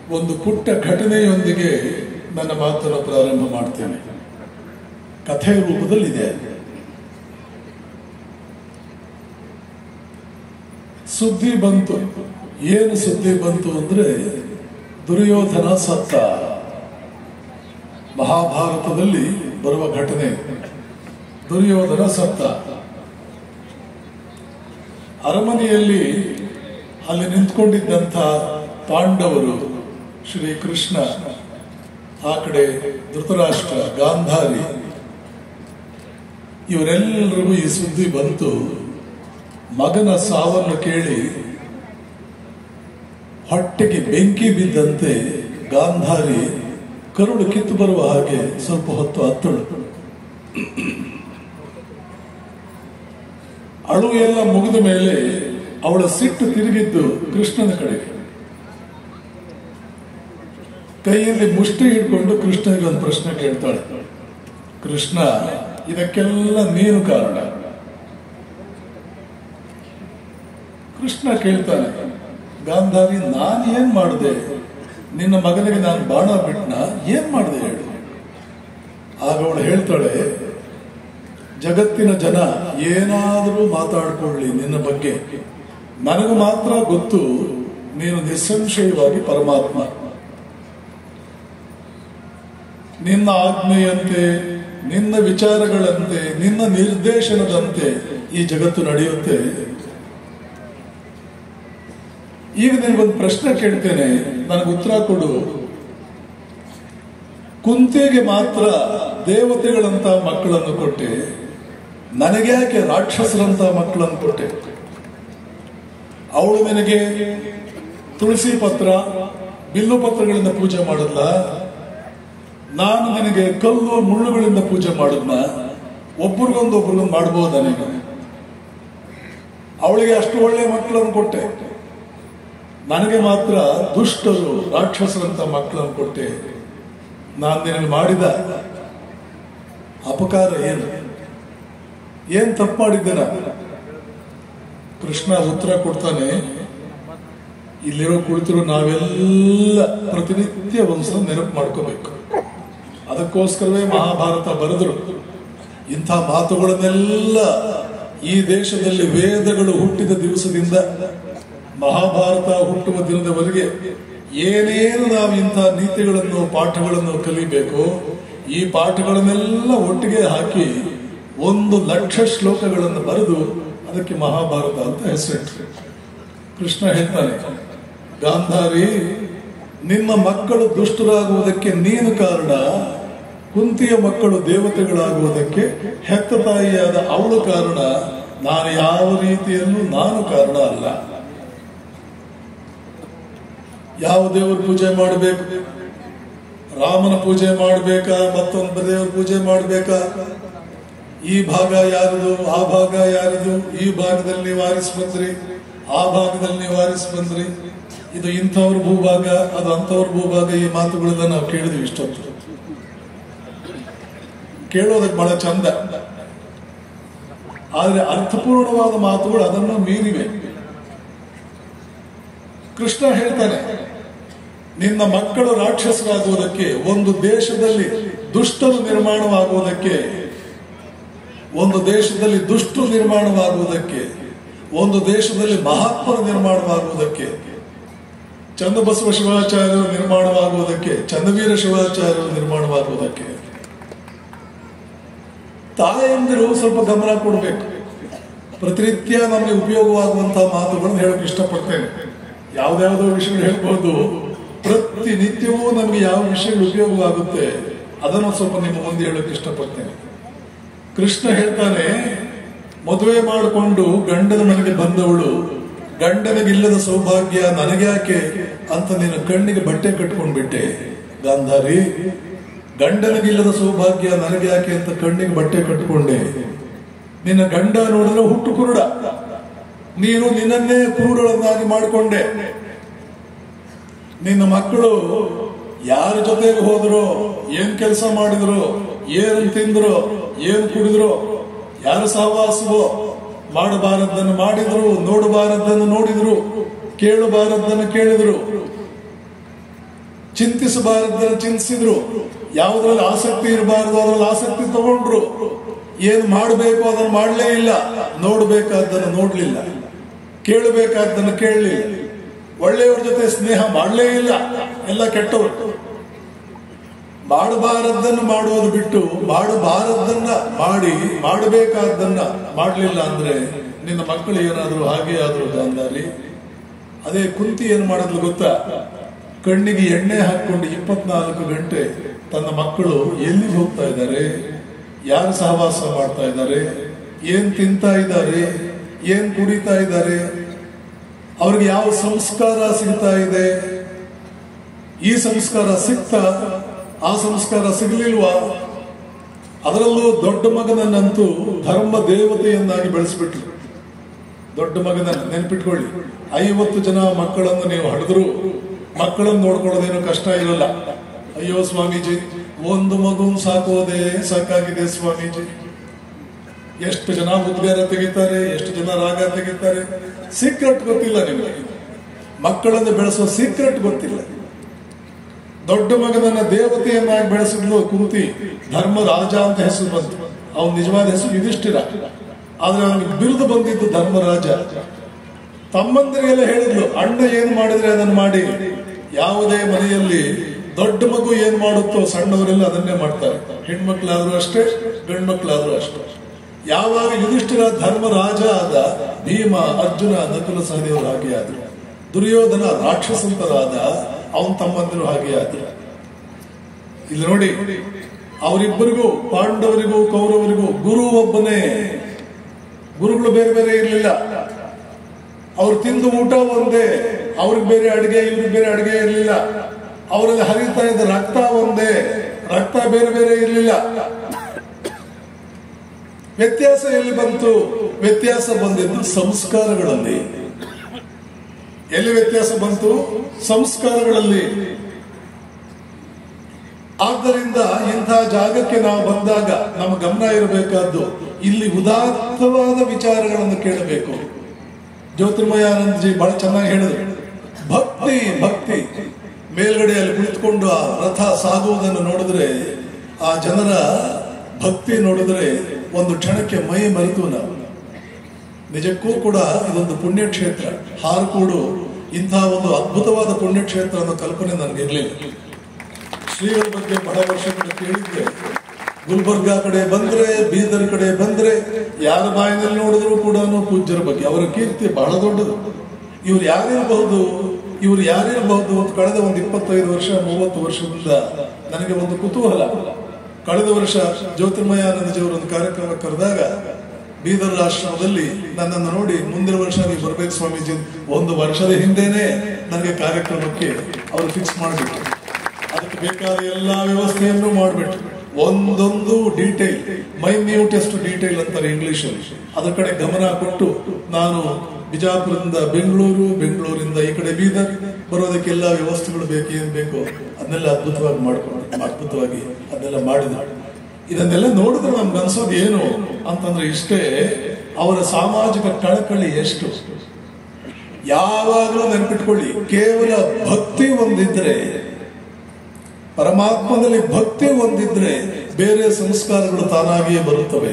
ಒಂದು ಪುಟ್ಟ ಘಟನೆಯೊಂದಿಗೆ ನನ್ನ ಮಾತನ್ನು ಪ್ರಾರಂಭ ಮಾಡ್ತೇನೆ ಕಥೆ ರೂಪದಲ್ಲಿದೆ ಸುದ್ದಿ ಬಂತು ಏನು ಸುದ್ದಿ ಬಂತು ಅಂದ್ರೆ ದುರ್ಯೋಧನ ಸತ್ತ ಮಹಾಭಾರತದಲ್ಲಿ ಬರುವ ಘಟನೆ ದುರ್ಯೋಧನ ಸತ್ತ ಅರಮನೆಯಲ್ಲಿ ಅಲ್ಲಿ ನಿಂತ್ಕೊಂಡಿದ್ದಂಥ ಪಾಂಡವರು ಶ್ರೀಕೃಷ್ಣ ಆ ಕಡೆ ಧೃತರಾಷ್ಟ್ರ ಗಾಂಧಾರಿ ಇವರೆಲ್ಲರಿಗೂ ಈ ಸುದ್ದಿ ಬಂತು ಮಗನ ಸಾವನ್ನು ಕೇಳಿ ಹೊಟ್ಟೆಗೆ ಬೆಂಕಿ ಬಿದ್ದಂತೆ ಗಾಂಧಾರಿ ಕರುಳು ಕಿತ್ತು ಬರುವ ಹಾಗೆ ಸ್ವಲ್ಪ ಹೊತ್ತು ಹತ್ತಳು ಅಳು ಎಲ್ಲ ಮುಗಿದ ಮೇಲೆ ಅವಳ ಸಿಟ್ಟು ತಿರುಗಿದ್ದು ಕೃಷ್ಣನ ಕಡೆಗೆ ಕೈಯಲ್ಲಿ ಮುಷ್ಟಿ ಹಿಡ್ಕೊಂಡು ಕೃಷ್ಣನಿಗೆ ಒಂದು ಪ್ರಶ್ನೆ ಕೇಳ್ತಾಳೆ ಕೃಷ್ಣ ಇದಕ್ಕೆಲ್ಲ ನೀನು ಕಾರಣ ಕೃಷ್ಣ ಕೇಳ್ತಾನೆ ಗಾಂಧಾರಿ ನಾನು ಏನ್ ಮಾಡಿದೆ ನಿನ್ನ ಮಗನಿಗೆ ನಾನು ಬಾಣ ಬಿಟ್ನ ಏನ್ ಮಾಡಿದೆ ಹೇಳು ಆಗ ಅವಳು ಹೇಳ್ತಾಳೆ ಜಗತ್ತಿನ ಜನ ಏನಾದರೂ ಮಾತಾಡ್ಕೊಳ್ಳಿ ನಿನ್ನ ಬಗ್ಗೆ ನನಗೆ ಮಾತ್ರ ಗೊತ್ತು ನೀನು ನಿಸ್ಸಂಶಯವಾಗಿ ಪರಮಾತ್ಮ ನಿನ್ನ ಆಜ್ಞೆಯಂತೆ ನಿನ್ನ ವಿಚಾರಗಳಂತೆ ನಿನ್ನ ನಿರ್ದೇಶನದಂತೆ ಈ ಜಗತ್ತು ನಡೆಯುತ್ತೆ ಈಗ ನಿನಗೊಂದು ಪ್ರಶ್ನೆ ಕೇಳ್ತೇನೆ ನನಗೆ ಉತ್ತರ ಕೊಡು ಕುಂತಿಗೆ ಮಾತ್ರ ದೇವತೆಗಳಂತ ಮಕ್ಕಳನ್ನು ಕೊಟ್ಟೆ ನನಗೆ ಯಾಕೆ ರಾಕ್ಷಸರಂತ ಮಕ್ಕಳನ್ನು ಕೊಟ್ಟೆ ಅವಳು ನಿನಗೆ ತುಳಸಿ ಪತ್ರ ಬಿಲ್ಲು ಪತ್ರಗಳಿಂದ ಪೂಜೆ ಮಾಡದ್ಲ ನಾನು ನಿನಗೆ ಕಲ್ಲು ಮುಳ್ಳುಗಳಿಂದ ಪೂಜೆ ಮಾಡದ್ನ ಒಬ್ರಿಗೊಂದು ಒಬ್ರಿಗೊಂದು ಮಾಡ್ಬೋದ ನೀನು ಅವಳಿಗೆ ಅಷ್ಟು ಒಳ್ಳೆ ಮಕ್ಕಳನ್ನು ಕೊಟ್ಟೆ ನನಗೆ ಮಾತ್ರ ದುಷ್ಟರು ರಾಕ್ಷಸರಂತ ಮಕ್ಕಳನ್ನು ಕೊಟ್ಟೆ ನಾನು ನಿನಗೆ ಮಾಡಿದ ಅಪಕಾರ ಏನು ಏನ್ ತಪ್ಪು ಮಾಡಿದ್ದೆ ನಾನು ಕೃಷ್ಣ ಉತ್ತರ ಕೊಡ್ತಾನೆ ಇಲ್ಲಿರೋ ಕುಳಿತರು ನಾವೆಲ್ಲ ಪ್ರತಿನಿತ್ಯ ಒಂದ್ಸಲ ನೆನಪು ಮಾಡ್ಕೋಬೇಕು ಅದಕ್ಕೋಸ್ಕರವೇ ಮಹಾಭಾರತ ಬರೆದರು ಇಂಥ ಮಾತುಗಳನ್ನೆಲ್ಲ ಈ ದೇಶದಲ್ಲಿ ವೇದಗಳು ಹುಟ್ಟಿದ ದಿವಸದಿಂದ ಮಹಾಭಾರತ ಹುಟ್ಟುವ ದಿನದವರೆಗೆ ಏನೇನು ನಾವು ಇಂಥ ನೀತಿಗಳನ್ನು ಪಾಠಗಳನ್ನು ಕಲಿಬೇಕು ಈ ಪಾಠಗಳನ್ನೆಲ್ಲ ಒಟ್ಟಿಗೆ ಹಾಕಿ ಒಂದು ಲಕ್ಷ ಶ್ಲೋಕಗಳನ್ನು ಬರೆದು ಅದಕ್ಕೆ ಮಹಾಭಾರತ ಅಂತ ಹೆಸರಿಟ್ಟರು ಕೃಷ್ಣ ಹೇಳ್ತಾನೆ ಗಾಂಧಾರಿ ನಿಮ್ಮ ಮಕ್ಕಳು ದುಷ್ಟರಾಗುವುದಕ್ಕೆ ನೀನು ಕಾರಣ ಕುಂತಿಯ ಮಕ್ಕಳು ದೇವತೆಗಳಾಗುವುದಕ್ಕೆ ಹೆತ್ತ ತಾಯಿಯಾದ ಅವಳು ಕಾರಣ ನಾನು ಯಾವ ರೀತಿಯಲ್ಲೂ ನಾನು ಕಾರಣ ಅಲ್ಲ ಯಾವ ದೇವರ ಪೂಜೆ ಮಾಡಬೇಕು ರಾಮನ ಪೂಜೆ ಮಾಡಬೇಕಾ ಮತ್ತೊಂದು ದೇವರ ಪೂಜೆ ಮಾಡಬೇಕಾ ಈ ಭಾಗ ಯಾರದು ಆ ಭಾಗ ಯಾರದು ಈ ಭಾಗದಲ್ಲಿ ನೀವು ಆರಿಸಿ ಬಂದ್ರಿ ಆ ಭಾಗದಲ್ಲಿ ನೀವು ಆರಿಸಿ ಬಂದ್ರಿ ಇದು ಇಂಥವ್ರ ಭೂಭಾಗ ಅದು ಅಂಥವ್ರ ಭೂಭಾಗ ಈ ಮಾತುಗಳನ್ನ ನಾವು ಕೇಳಿದ್ವಿ ಇಷ್ಟೊತ್ತು ಕೇಳೋದಕ್ಕೆ ಬಹಳ ಚಂದ ಆದ್ರೆ ಅರ್ಥಪೂರ್ಣವಾದ ಮಾತುಗಳು ಅದನ್ನು ಮೀರಿವೆ ಕೃಷ್ಣ ಹೇಳ್ತಾನೆ ನಿನ್ನ ಮಕ್ಕಳು ರಾಕ್ಷಸರಾಗುವುದಕ್ಕೆ ಒಂದು ದೇಶದಲ್ಲಿ ದುಷ್ಟರು ನಿರ್ಮಾಣವಾಗುವುದಕ್ಕೆ ಒಂದು ದೇಶದಲ್ಲಿ ದುಷ್ಟು ನಿರ್ಮಾಣವಾಗುವುದಕ್ಕೆ ಒಂದು ದೇಶದಲ್ಲಿ ಮಹಾತ್ಮರ ನಿರ್ಮಾಣವಾಗುವುದಕ್ಕೆ ಚಂದಬಸವ ಶಿವಾಚಾರ್ಯರು ನಿರ್ಮಾಣವಾಗುವುದಕ್ಕೆ ಚಂದವೀರ ಶಿವಾಚಾರ್ಯರು ನಿರ್ಮಾಣವಾಗುವುದಕ್ಕೆ ತಾಯಂದಿರು ಸ್ವಲ್ಪ ಗಮನ ಕೊಡಬೇಕು ಪ್ರತಿನಿತ್ಯ ನಮಗೆ ಉಪಯೋಗವಾಗುವಂತಹ ಮಾತುಗಳನ್ನು ಹೇಳಕ್ ಇಷ್ಟಪಡ್ತೇನೆ ಯಾವ್ದಾವುದೋ ವಿಷಯಗಳು ಹೇಳ್ಬೋದು ಪ್ರತಿನಿತ್ಯವೂ ನಮಗೆ ಯಾವ ವಿಷಯಗಳು ಉಪಯೋಗವಾಗುತ್ತೆ ಅದನ್ನು ಸ್ವಲ್ಪ ನಿಮ್ಮ ಮುಂದೆ ಹೇಳಕ್ ಇಷ್ಟಪಡ್ತೇನೆ ಕೃಷ್ಣ ಹೇಳ್ತಾನೆ ಮದುವೆ ಮಾಡಿಕೊಂಡು ಗಂಡನ ಮನೆಗೆ ಬಂದವಳು ಗಂಡನಿಗಿಲ್ಲದ ಸೌಭಾಗ್ಯ ನನಗ್ಯಾಕೆ ಅಂತ ನೀನು ಕಣ್ಣಿಗೆ ಬಟ್ಟೆ ಕಟ್ಕೊಂಡ್ಬಿಟ್ಟೆ ಗಾಂಧಾರಿ ಗಂಡನಿಗಿಲ್ಲದ ಸೌಭಾಗ್ಯ ನನಗೆ ಯಾಕೆ ಅಂತ ಕಣ್ಣಿಗೆ ಬಟ್ಟೆ ಕಟ್ಟಿಕೊಂಡೆ ನಿನ್ನ ಗಂಡ ನೋಡಿದ್ರೆ ಹುಟ್ಟು ಕುರುಡ ನೀನು ನಿನ್ನನ್ನೇ ಕುರುಡಳನ್ನಾಗಿ ಮಾಡಿಕೊಂಡೆ ನಿನ್ನ ಮಕ್ಕಳು ಯಾರ ಜೊತೆಗೆ ಹೋದ್ರು ಏನ್ ಕೆಲಸ ಮಾಡಿದ್ರು ಏನು ತಿಂದ್ರು ಏನು ಕುಡಿದ್ರು ಯಾರ ಸಹವಾಸವೋ ಮಾಡಬಾರದ್ದನ್ನು ಮಾಡಿದ್ರು ನೋಡಬಾರದ್ದನ್ನು ನೋಡಿದ್ರು ಕೇಳಬಾರದ್ದನ್ನು ಕೇಳಿದ್ರು ಚಿಂತಿಸಬಾರದನ್ನು ಚಿಂತಿಸಿದ್ರು ಯಾವುದ್ರಲ್ಲಿ ಆಸಕ್ತಿ ಇರಬಾರದು ಅದ್ರಲ್ಲಿ ಆಸಕ್ತಿ ತಗೊಂಡ್ರು ಏನ್ ಮಾಡಬೇಕು ಅದನ್ನು ಮಾಡಲೇ ಇಲ್ಲ ನೋಡ್ಬೇಕಾದ್ದನ್ನು ನೋಡ್ಲಿಲ್ಲ ಕೇಳಬೇಕಾದ್ದನ್ನು ಕೇಳಲಿಲ್ಲ ಒಳ್ಳೆಯವ್ರ ಜೊತೆ ಸ್ನೇಹ ಮಾಡಲೇ ಇಲ್ಲ ಎಲ್ಲ ಕೆಟ್ಟವರು ಮಾಡಬಾರದನ್ನು ಮಾಡುವುದು ಬಿಟ್ಟು ಮಾಡಬಾರದನ್ನ ಮಾಡಿ ಮಾಡಬೇಕಾದ್ದನ್ನ ಮಾಡಲಿಲ್ಲ ಅಂದ್ರೆ ನಿನ್ನ ಮಕ್ಕಳು ಏನಾದ್ರು ಹಾಗೆ ಆದ್ರು ಗಾಂಧಾರಿ ಅದೇ ಕುಂತಿ ಏನ್ ಮಾಡಿದ್ಲು ಗೊತ್ತಾ ಕಣ್ಣಿಗೆ ಎಣ್ಣೆ ಹಾಕೊಂಡು ಇಪ್ಪತ್ನಾಲ್ಕು ಗಂಟೆ ತನ್ನ ಮಕ್ಕಳು ಎಲ್ಲಿಗೆ ಹೋಗ್ತಾ ಇದ್ದಾರೆ ಯಾರು ಸಹವಾಸ ಮಾಡ್ತಾ ಇದ್ದಾರೆ ಏನ್ ತಿಂತಾ ಇದ್ದಾರೆ ಏನ್ ಕುಡಿತಾ ಇದ್ದಾರೆ ಅವ್ರಿಗೆ ಯಾವ ಸಂಸ್ಕಾರ ಸಿಗ್ತಾ ಇದೆ ಈ ಸಂಸ್ಕಾರ ಸಿಕ್ತಾ ಆ ಸಂಸ್ಕಾರ ಸಿಗಲಿಲ್ವಾ ಅದರಲ್ಲೂ ದೊಡ್ಡ ಮಗನನ್ನಂತೂ ಧರ್ಮ ದೇವತೆಯನ್ನಾಗಿ ಬೆಳೆಸ್ಬಿಟ್ರು ದೊಡ್ಡ ಮಗನನ್ನ ನೆನ್ಪಿಟ್ಕೊಳ್ಳಿ ಐವತ್ತು ಜನ ಮಕ್ಕಳನ್ನು ನೀವು ಹಡಿದ್ರು ಮಕ್ಕಳನ್ನು ನೋಡ್ಕೊಳ್ಳೋದೇನು ಕಷ್ಟ ಇರಲ್ಲ ಅಯ್ಯೋ ಸ್ವಾಮೀಜಿ ಒಂದು ಮಗುನ್ ಸಾಕೋದೇ ಸಾಕಾಗಿದೆ ಸ್ವಾಮೀಜಿ ಎಷ್ಟು ಜನ ಉದ್ಗಾರ ತೆಗಿತಾರೆ ಎಷ್ಟು ಜನ ರಾಗ ತೆಗಿತಾರೆ ಸೀಕ್ರೆಟ್ ಗೊತ್ತಿಲ್ಲ ನಿಮಗೆ ಮಕ್ಕಳನ್ನು ಬೆಳೆಸೋ ಸೀಕ್ರೆಟ್ ಗೊತ್ತಿಲ್ಲ ದೊಡ್ಡ ಮಗನನ್ನ ದೇವತೆಯನ್ನಾಗಿ ಬೆಳೆಸಿದ್ಲು ಕುಂತಿ ಧರ್ಮ ರಾಜ ಅಂತ ಹೆಸರು ಬಂತು ಅವನ ನಿಜವಾದ ಹೆಸರು ಯುಧಿಷ್ಠಿರ ಆದ್ರೆ ಅವನಿಗೆ ಬಿರುದು ಬಂದಿದ್ದು ಧರ್ಮರಾಜ ತಮ್ಮಂದರಿಗೆಲ್ಲ ಹೇಳಿದ್ಲು ಅಣ್ಣ ಏನ್ ಮಾಡಿದ್ರೆ ಅದನ್ನ ಮಾಡಿ ಯಾವುದೇ ಮನೆಯಲ್ಲಿ ದೊಡ್ಡ ಮಗು ಏನ್ ಮಾಡುತ್ತೋ ಸಣ್ಣವರೆಲ್ಲ ಅದನ್ನೇ ಮಾಡ್ತಾರೆ ಹೆಣ್ಮಕ್ಳಾದ್ರೂ ಅಷ್ಟೇ ಗಂಡ್ಮಕ್ಳಾದ್ರೂ ಅಷ್ಟೇ ಯಾವಾಗ ಯುಧಿಷ್ಠಿರ ಧರ್ಮರಾಜ ಆದ ಭೀಮ ಅರ್ಜುನ ನಕುಲ ಸಹದೇವರು ಹಾಗೆ ಆದ್ರು ದುರ್ಯೋಧನ ರಾಕ್ಷಸಂತರಾದ ಅವನ ತಮ್ಮಂದಿರು ಹಾಗೆ ಆದ್ರು ಇಲ್ಲಿ ನೋಡಿ ಅವರಿಬ್ಬರಿಗೂ ಪಾಂಡವರಿಗೂ ಕೌರವರಿಗೂ ಗುರು ಒಬ್ಬನೇ ಗುರುಗಳು ಬೇರೆ ಬೇರೆ ಇರಲಿಲ್ಲ ಅವ್ರು ತಿಂದು ಊಟ ಒಂದೇ ಅವ್ರಿಗೆ ಬೇರೆ ಅಡಿಗೆ ಇವ್ರಿಗೆ ಬೇರೆ ಅಡಿಗೆ ಇರಲಿಲ್ಲ ಅವರಲ್ಲಿ ಹರಿತಾ ಇದ್ದ ರಕ್ತ ಒಂದೇ ರಕ್ತ ಬೇರೆ ಬೇರೆ ಇರಲಿಲ್ಲ ವ್ಯತ್ಯಾಸ ಎಲ್ಲಿ ಬಂತು ವ್ಯತ್ಯಾಸ ಬಂದಿದ್ದು ಸಂಸ್ಕಾರಗಳಲ್ಲಿ ಎಲ್ಲಿ ವ್ಯತ್ಯಾಸ ಬಂತು ಸಂಸ್ಕಾರಗಳಲ್ಲಿ ಆದ್ದರಿಂದ ಇಂತಹ ಜಾಗಕ್ಕೆ ನಾವು ಬಂದಾಗ ನಮ್ಮ ಗಮನ ಇರಬೇಕಾದ್ದು ಇಲ್ಲಿ ಉದಾತ್ತವಾದ ವಿಚಾರಗಳನ್ನು ಕೇಳಬೇಕು ಜ್ಯೋತಿರ್ಮಯಾನಂದಜಿ ಬಹಳ ಚೆನ್ನಾಗಿ ಹೇಳಿದ್ರು ಭಕ್ತಿ ಭಕ್ತಿ ಮೇಲ್ಗಡೆಯಲ್ಲಿ ಕುಳಿತುಕೊಂಡು ಆ ರಥ ಸಾಗುವುದನ್ನು ನೋಡಿದ್ರೆ ಆ ಜನರ ಭಕ್ತಿ ನೋಡಿದ್ರೆ ಒಂದು ಕ್ಷಣಕ್ಕೆ ಮೈ ಮರೆತು ನಾವು ನಿಜಕ್ಕೂ ಕೂಡ ಇದೊಂದು ಪುಣ್ಯಕ್ಷೇತ್ರ ಹಾರಕೂಡು ಇಂತಹ ಒಂದು ಅದ್ಭುತವಾದ ಪುಣ್ಯಕ್ಷೇತ್ರ ಅನ್ನೋ ಕಲ್ಪನೆ ನನಗಿರ್ಲಿಲ್ಲ ಶ್ರೀಗಳ ಬಗ್ಗೆ ಬಹಳ ವರ್ಷಗಳ ಕೇಳಿದ್ದೆ ಗುಲ್ಬರ್ಗಾ ಕಡೆ ಬಂದ್ರೆ ಬೀದರ್ ಕಡೆ ಬಂದ್ರೆ ಯಾರ ಬಾಯಿನಲ್ಲಿ ನೋಡಿದ್ರು ಕೂಡ ಪೂಜ್ಯರ ಬಗ್ಗೆ ಅವರ ಕೀರ್ತಿ ಬಹಳ ದೊಡ್ಡದು ಇವ್ರು ಯಾರಿರಬಹುದು ಇವ್ರು ಯಾರಿರಬಹುದು ಅಂತ ಕಳೆದ ಒಂದು ಇಪ್ಪತ್ತೈದು ವರ್ಷ ಮೂವತ್ತು ವರ್ಷದಿಂದ ನನಗೆ ಒಂದು ಕುತೂಹಲ ಕಳೆದ ವರ್ಷ ಜ್ಯೋತಿರ್ಮಯಾನಂದಜಿಯವರು ಒಂದು ಕಾರ್ಯಕ್ರಮ ಕರೆದಾಗ ಬೀದರ್ ಆಶ್ರಮದಲ್ಲಿ ನನ್ನನ್ನು ನೋಡಿ ಮುಂದಿನ ವರ್ಷ ನೀವು ಬರ್ಬೇಕು ಸ್ವಾಮೀಜಿ ಒಂದು ವರ್ಷದ ಹಿಂದೆನೆ ನನಗೆ ಕಾರ್ಯಕ್ರಮಕ್ಕೆ ಅವರು ಫಿಕ್ಸ್ ಮಾಡಿಬಿಟ್ರು ಅದಕ್ಕೆ ಬೇಕಾದ ಎಲ್ಲಾ ವ್ಯವಸ್ಥೆಯನ್ನು ಮಾಡಿಬಿಟ್ರು ಒಂದೊಂದು ಡೀಟೇಲ್ ಮೈನ್ಯೂಟೆಸ್ಟ್ ಡೀಟೇಲ್ ಅಂತಾರೆ ಇಂಗ್ಲಿಷ್ ಅದರ ಕಡೆ ಗಮನ ಕೊಟ್ಟು ನಾನು ಬಿಜಾಪುರದಿಂದ ಬೆಂಗಳೂರು ಬೆಂಗಳೂರಿಂದ ಈ ಕಡೆ ಬೀದರ್ ಬರೋದಕ್ಕೆಲ್ಲ ವ್ಯವಸ್ಥೆಗಳು ಬೇಕು ಏನ್ ಬೇಕು ಅದನ್ನೆಲ್ಲ ಅದ್ಭುತವಾಗಿ ಮಾಡ್ಕೊಂಡು ಅದ್ಭುತವಾಗಿ ಅದನ್ನೆಲ್ಲ ಮಾಡಿದ ಇದನ್ನೆಲ್ಲ ನೋಡಿದ್ರೆ ನಮ್ಗೆ ಅನ್ಸೋದು ಏನು ಅಂತಂದ್ರೆ ಇಷ್ಟೇ ಅವರ ಸಾಮಾಜಿಕ ಕಳಕಳಿ ಎಷ್ಟು ಯಾವಾಗಲೂ ನೆನ್ಪಿಟ್ಕೊಳ್ಳಿ ಕೇವಲ ಭಕ್ತಿ ಒಂದಿದ್ರೆ ಪರಮಾತ್ಮನಲ್ಲಿ ಭಕ್ತಿ ಒಂದಿದ್ರೆ ಬೇರೆ ಸಂಸ್ಕಾರಗಳು ತಾನಾಗಿಯೇ ಬರುತ್ತವೆ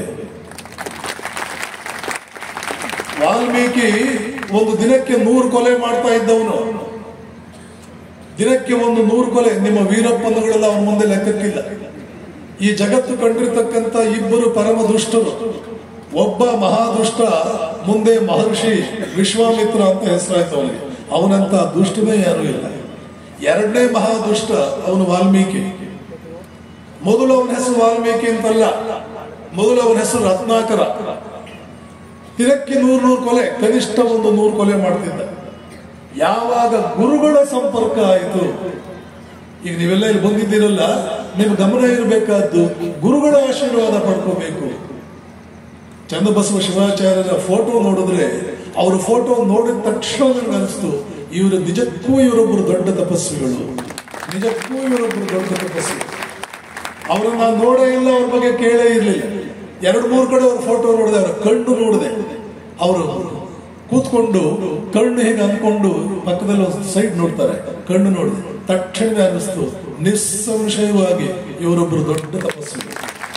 ವಾಲ್ಮೀಕಿ ಒಂದು ದಿನಕ್ಕೆ ನೂರು ಕೊಲೆ ಮಾಡ್ತಾ ಇದ್ದವನು ದಿನಕ್ಕೆ ಒಂದು ನೂರು ಕೊಲೆ ನಿಮ್ಮ ವೀರಪ್ಪನುಗಳೆಲ್ಲ ಅವನ ಮುಂದೆ ಲೆಕ್ಕಕ್ಕಿಲ್ಲ ಈ ಜಗತ್ತು ಕಂಡಿರ್ತಕ್ಕಂಥ ಇಬ್ಬರು ಪರಮ ದುಷ್ಟರು ಒಬ್ಬ ಮಹಾದುಷ್ಟ ಮುಂದೆ ಮಹರ್ಷಿ ವಿಶ್ವಾಮಿತ್ರ ಅಂತ ಹೆಸರಾಯ್ತು ಅವನಿಗೆ ಅವನಂತ ದುಷ್ಟನೇ ಯಾರು ಇಲ್ಲ ಎರಡನೇ ಮಹಾದುಷ್ಟ ಅವನು ವಾಲ್ಮೀಕಿ ಮೊದಲು ಅವನ ಹೆಸರು ವಾಲ್ಮೀಕಿ ಅಂತಲ್ಲ ಮೊದಲು ಅವನ ಹೆಸರು ರತ್ನಾಕರ ದಿನಕ್ಕೆ ನೂರು ನೂರು ಕೊಲೆ ಕನಿಷ್ಠ ಒಂದು ನೂರು ಕೊಲೆ ಮಾಡ್ತಿದ್ದ ಯಾವಾಗ ಗುರುಗಳ ಸಂಪರ್ಕ ಆಯಿತು ಈಗ ನೀವೆಲ್ಲ ಇಲ್ಲಿ ಬಂದಿದ್ದೀರಲ್ಲ ನಿಮ್ ಗಮನ ಇರಬೇಕಾದ್ದು ಗುರುಗಳ ಆಶೀರ್ವಾದ ಪಡ್ಕೋಬೇಕು ಚಂದ್ರಬಸವ ಶಿವಾಚಾರ್ಯರ ಫೋಟೋ ನೋಡಿದ್ರೆ ಅವ್ರ ಫೋಟೋ ನೋಡಿದ ತಕ್ಷಣ ನನಗೆ ಅನಿಸ್ತು ಇವರು ನಿಜಕ್ಕೂ ಇವರೊಬ್ಬರು ದೊಡ್ಡ ತಪಸ್ವಿಗಳು ನಿಜಕ್ಕೂ ಇವರೊಬ್ಬರು ದೊಡ್ಡ ತಪಸ್ವಿ ಅವರನ್ನ ನಾನು ನೋಡೇ ಇಲ್ಲ ಅವ್ರ ಬಗ್ಗೆ ಕೇಳೇ ಇರಲಿಲ್ಲ ಎರಡು ಮೂರು ಕಡೆ ಅವ್ರ ಫೋಟೋ ನೋಡಿದೆ ಅವರ ಕಣ್ಣು ನೋಡಿದೆ ಅವರು ಕೂತ್ಕೊಂಡು ಕಣ್ಣು ಹೇಗೆ ಅನ್ಕೊಂಡು ಪಕ್ಕದಲ್ಲಿ ಒಂದು ಸೈಡ್ ನೋಡ್ತಾರೆ ಕಣ್ಣು ನೋಡಿದೆ ತಕ್ಷಣವೇ ಅನ್ನಿಸ್ತು ನಿಸ್ಸಂಶಯವಾಗಿ ಇವರೊಬ್ಬರು ದೊಡ್ಡ ತಪಸ್ವಿ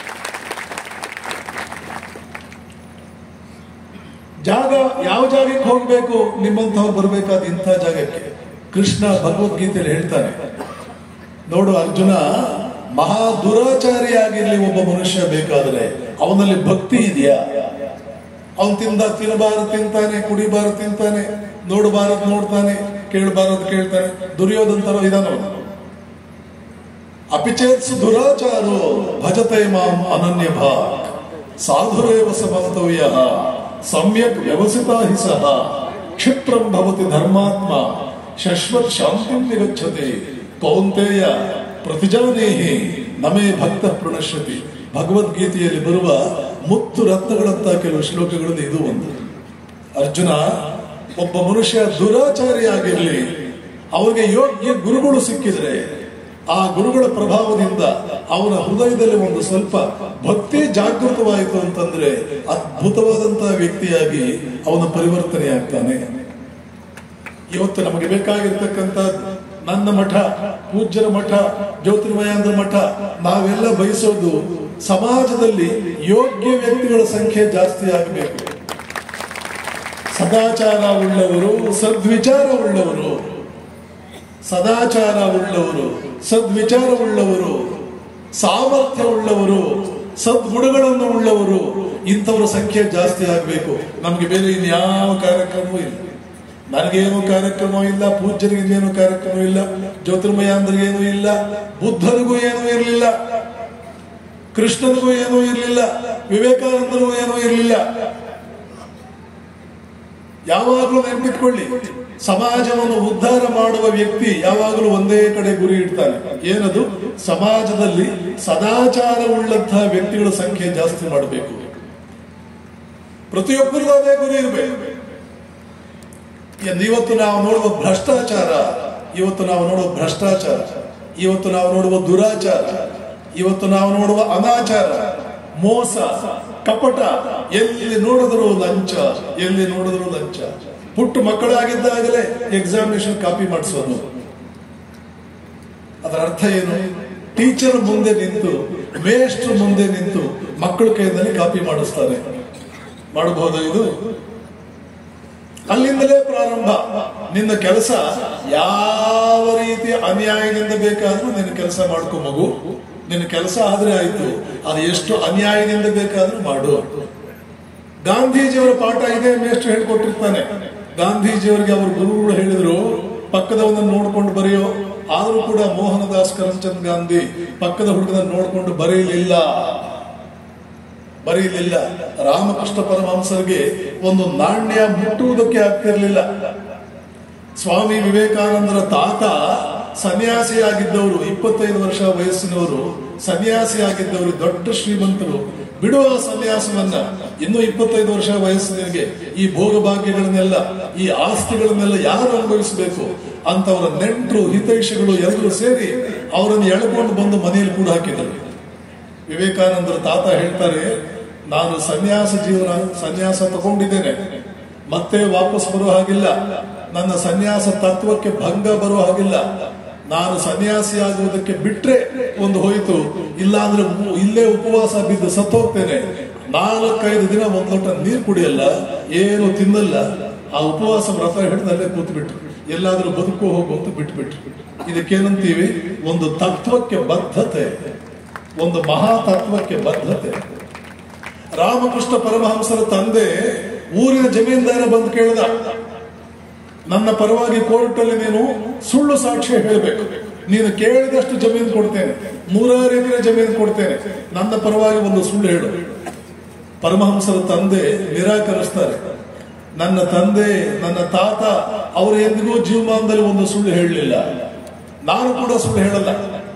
ಜಾಗ ಯಾವ ಜಾಗಕ್ಕೆ ಹೋಗ್ಬೇಕು ನಿಮ್ಮಂತವ್ರು ಬರ್ಬೇಕಾದ ಇಂಥ ಜಾಗಕ್ಕೆ ಕೃಷ್ಣ ಭಗವದ್ಗೀತೆಯಲ್ಲಿ ಹೇಳ್ತಾನೆ ನೋಡು ಅರ್ಜುನ ಮಹಾ ದುರಾಚಾರಿಯಾಗಿರ್ಲಿ ಒಬ್ಬ ಮನುಷ್ಯ ಬೇಕಾದ್ರೆ ಅವನಲ್ಲಿ ಭಕ್ತಿ ಇದೆಯಾ ಅವನ್ ತಿಂದ ತಿನ್ನಬಾರದು ತಿಂತಾನೆ ಕುಡಿಬಾರದು ತಿಂತಾನೆ ನೋಡಬಾರದು ನೋಡ್ತಾನೆ ಕೇಳಬಾರದು ಕೇಳ್ತಾನೆ ದುರ್ಯೋಧನ ತರ ಇದಾನ ಅಪಿಚೇತ್ಸು ದುರಾಚಾರೋ ಭಜತೆ ಮಾಂ ಅನನ್ಯ ಭಾಗ್ ಸಾಧುರೇವ ಸಮಂತವ್ಯ ಸಮ್ಯಕ್ ವ್ಯವಸಿತ ಹಿ ಸಹ ಕ್ಷಿಪ್ರಂ ಭವತಿ ಧರ್ಮಾತ್ಮ ಶಶ್ವತ್ ಶಾಂತಿಂ ನಿಗಚ್ಚತೆ ಕೌಂತೆಯ ಪ್ರತಿಜಾನೇಹಿ ನಮೇ ಭಕ್ತ ಪ್ರಣಶ್ಯತಿ ಭಗವದ್ಗೀತೆಯಲ್ಲಿ ಬರುವ ಮುತ್ತು ರತ್ನಗಳಂತ ಕೆಲವು ಶ್ಲೋಕಗಳಲ್ಲಿ ಇದು ಒಂದು ಅರ್ಜುನ ಒಬ್ಬ ಮನುಷ್ಯ ದುರಾಚಾರಿ ಆಗಿರಲಿ ಅವರಿಗೆ ಯೋಗ್ಯ ಗುರುಗಳು ಸಿಕ್ಕಿದ್ರೆ ಆ ಗುರುಗಳ ಪ್ರಭಾವದಿಂದ ಅವನ ಹೃದಯದಲ್ಲಿ ಒಂದು ಸ್ವಲ್ಪ ಭಕ್ತಿ ಜಾಗೃತವಾಯಿತು ಅಂತಂದ್ರೆ ಅದ್ಭುತವಾದಂತಹ ವ್ಯಕ್ತಿಯಾಗಿ ಅವನ ಪರಿವರ್ತನೆ ಆಗ್ತಾನೆ ಇವತ್ತು ನಮಗೆ ಬೇಕಾಗಿರ್ತಕ್ಕಂಥ ನನ್ನ ಮಠ ಪೂಜ್ಯರ ಮಠ ಜ್ಯೋತಿರ್ಮಯಾಂದ್ರ ಮಠ ನಾವೆಲ್ಲ ಬಯಸೋದು ಸಮಾಜದಲ್ಲಿ ಯೋಗ್ಯ ವ್ಯಕ್ತಿಗಳ ಸಂಖ್ಯೆ ಜಾಸ್ತಿ ಆಗಬೇಕು ಸದಾಚಾರ ಉಳ್ಳವರು ಸದ್ವಿಚಾರ ಉಳ್ಳವರು ಸದಾಚಾರ ಉಳ್ಳವರು ಸದ್ವಿಚಾರ ಉಳ್ಳವರು ಸಾಮರ್ಥ್ಯ ಉಳ್ಳವರು ಸದ್ಗುಣಗಳನ್ನು ಉಳ್ಳವರು ಇಂಥವರ ಸಂಖ್ಯೆ ಜಾಸ್ತಿ ಆಗಬೇಕು ನಮಗೆ ಬೇರೆ ಇನ್ಯಾವ ಕಾರ್ಯಕ್ರಮವೂ ಇಲ್ಲ ನನಗೇನು ಕಾರ್ಯಕ್ರಮ ಇಲ್ಲ ಪೂಜ್ಯರಿಗೆ ಏನು ಕಾರ್ಯಕ್ರಮ ಇಲ್ಲ ಜ್ಯೋತಿರ್ಮಯಾಂದ್ರಿಗೇನು ಇಲ್ಲ ಬುದ್ಧನಿಗೂ ಏನೂ ಇರಲಿಲ್ಲ ಕೃಷ್ಣನಿಗೂ ಏನೂ ಇರಲಿಲ್ಲ ವಿವೇಕಾನಂದನಿಗೂ ಏನೂ ಇರಲಿಲ್ಲ ಯಾವಾಗಲೂ ನೆನಪಿಟ್ಕೊಳ್ಳಿ ಸಮಾಜವನ್ನು ಉದ್ಧಾರ ಮಾಡುವ ವ್ಯಕ್ತಿ ಯಾವಾಗಲೂ ಒಂದೇ ಕಡೆ ಗುರಿ ಇಡ್ತಾನೆ ಏನದು ಸಮಾಜದಲ್ಲಿ ಸದಾಚಾರ ಉಳ್ಳಂತಹ ವ್ಯಕ್ತಿಗಳ ಸಂಖ್ಯೆ ಜಾಸ್ತಿ ಮಾಡಬೇಕು ಪ್ರತಿಯೊಬ್ಬರಿಗೂ ಅದೇ ಗುರಿ ಇರಬೇಕು ಎಂದು ಇವತ್ತು ನಾವು ನೋಡುವ ಭ್ರಷ್ಟಾಚಾರ ಇವತ್ತು ನಾವು ನೋಡುವ ಭ್ರಷ್ಟಾಚಾರ ಇವತ್ತು ನಾವು ನೋಡುವ ದುರಾಚಾರ ಇವತ್ತು ನಾವು ನೋಡುವ ಅನಾಚಾರ ಮೋಸ ಕಪಟ ಎಲ್ಲಿ ನೋಡಿದ್ರು ಲಂಚ ಎಲ್ಲಿ ನೋಡಿದ್ರು ಲಂಚ ಪುಟ್ಟ ಮಕ್ಕಳಾಗಿದ್ದಾಗಲೇ ಎಕ್ಸಾಮಿನೇಷನ್ ಕಾಪಿ ಮಾಡಿಸೋದು ಅದರ ಅರ್ಥ ಏನು ಟೀಚರ್ ಮುಂದೆ ನಿಂತು ಮೇಷ್ಟ್ರು ಮುಂದೆ ನಿಂತು ಮಕ್ಕಳ ಕೈಯಲ್ಲಿ ಕಾಪಿ ಮಾಡಿಸ್ತಾರೆ ಮಾಡಬಹುದು ಇದು ಅಲ್ಲಿಂದಲೇ ಪ್ರಾರಂಭ ನಿನ್ನ ಕೆಲಸ ಯಾವ ರೀತಿಯ ಅನ್ಯಾಯದಿಂದ ಬೇಕಾದ್ರೂ ನಿನ್ನ ಕೆಲಸ ಮಾಡ್ಕೊ ಮಗು ನಿನ್ನ ಕೆಲಸ ಆದ್ರೆ ಆಯ್ತು ಅದು ಎಷ್ಟು ಅನ್ಯಾಯದಿಂದ ಬೇಕಾದ್ರೂ ಮಾಡು ಗಾಂಧೀಜಿಯವರ ಪಾಠ ಇದೇ ಮೇಷ್ಟು ಹೇಳ್ಕೊಟ್ಟಿರ್ತಾನೆ ಗಾಂಧೀಜಿಯವರಿಗೆ ಅವ್ರ ಗುರುಗಳು ಹೇಳಿದ್ರು ಪಕ್ಕದವನ್ನ ನೋಡ್ಕೊಂಡು ಬರೆಯೋ ಆದ್ರೂ ಕೂಡ ಮೋಹನದಾಸ್ ಕರಮ್ಚಂದ್ ಗಾಂಧಿ ಪಕ್ಕದ ಹುಡುಗನ ನೋಡ್ಕೊಂಡು ಬರೆಯಲಿಲ್ಲ ಬರೆಯಲಿಲ್ಲ ರಾಮಕೃಷ್ಣ ಪರಮಹಂಸರಿಗೆ ಒಂದು ನಾಣ್ಯ ಮುಟ್ಟುವುದಕ್ಕೆ ಆಗ್ತಿರ್ಲಿಲ್ಲ ಸ್ವಾಮಿ ವಿವೇಕಾನಂದರ ತಾತ ಸನ್ಯಾಸಿಯಾಗಿದ್ದವರು ಇಪ್ಪತ್ತೈದು ವರ್ಷ ವಯಸ್ಸಿನವರು ಸನ್ಯಾಸಿಯಾಗಿದ್ದವರು ದೊಡ್ಡ ಶ್ರೀಮಂತರು ಬಿಡುವ ಸನ್ಯಾಸವನ್ನ ಇನ್ನು ಇಪ್ಪತ್ತೈದು ವರ್ಷ ವಯಸ್ಸಿನವರಿಗೆ ಈ ಭೋಗಭಾಗ್ಯಗಳನ್ನೆಲ್ಲ ಈ ಆಸ್ತಿಗಳನ್ನೆಲ್ಲ ಯಾರು ಅನುಭವಿಸಬೇಕು ಅಂತವರ ನೆಂಟರು ಹಿತೈಷಿಗಳು ಎಲ್ಲರೂ ಸೇರಿ ಅವರನ್ನು ಎಳ್ಕೊಂಡು ಬಂದು ಮನೆಯಲ್ಲಿ ಕೂಡ ಹಾಕಿದರು ವಿವೇಕಾನಂದರ ತಾತ ಹೇಳ್ತಾರೆ ನಾನು ಸನ್ಯಾಸ ಜೀವನ ಸನ್ಯಾಸ ತಗೊಂಡಿದ್ದೇನೆ ಮತ್ತೆ ವಾಪಸ್ ಬರೋ ಹಾಗಿಲ್ಲ ನನ್ನ ಸನ್ಯಾಸ ತತ್ವಕ್ಕೆ ಭಂಗ ಬರೋ ಹಾಗಿಲ್ಲ ನಾನು ಸನ್ಯಾಸಿ ಆಗುವುದಕ್ಕೆ ಬಿಟ್ರೆ ಒಂದು ಹೋಯಿತು ಇಲ್ಲ ಅಂದ್ರೆ ಮು- ಇಲ್ಲೇ ಉಪವಾಸ ಬಿದ್ದು ಸತ್ತೋಗ್ತೇನೆ ನಾಲ್ಕೈದು ದಿನ ಒಂದು ಲೋಟ ನೀರು ಕುಡಿಯಲ್ಲ ಏನು ತಿನ್ನಲ್ಲ ಆ ಉಪವಾಸ ವ್ರತ ಹಿಡಿದು ಅಲ್ಲೇ ಕೂತ್ಬಿಟ್ರು ಎಲ್ಲಾದ್ರೂ ಬದುಕು ಹೋಗು ಅಂತ ಬಿಟ್ಬಿಟ್ರು ಇದಕ್ಕೇನಂತೀವಿ ಒಂದು ತತ್ವಕ್ಕೆ ಬದ್ಧತೆ ಒಂದು ಮಹಾ ತತ್ವಕ್ಕೆ ಬದ್ಧತೆ ರಾಮಕೃಷ್ಣ ಪರಮಹಂಸರ ತಂದೆ ಊರಿನ ಜಮೀನ್ದಾರ ಬಂದು ಕೇಳಿದ ನನ್ನ ಪರವಾಗಿ ಕೋರ್ಟಲ್ಲಿ ನೀನು ಸುಳ್ಳು ಸಾಕ್ಷ್ಯ ಹೇಳಬೇಕು ನೀನು ಕೇಳಿದಷ್ಟು ಜಮೀನು ಕೊಡ್ತೇನೆ ನೂರಾರು ಎಕರೆ ಜಮೀನು ಕೊಡ್ತೇನೆ ನನ್ನ ಪರವಾಗಿ ಒಂದು ಸುಳ್ಳು ಹೇಳು ಪರಮಹಂಸರ ತಂದೆ ನಿರಾಕರಿಸ್ತಾರೆ ನನ್ನ ತಂದೆ ನನ್ನ ತಾತ ಅವರು ಎಂದಿಗೂ ಜೀವಮಾನದಲ್ಲಿ ಒಂದು ಸುಳ್ಳು ಹೇಳಲಿಲ್ಲ ನಾನು ಕೂಡ ಸುಳ್ಳು ಹೇಳಲ್ಲ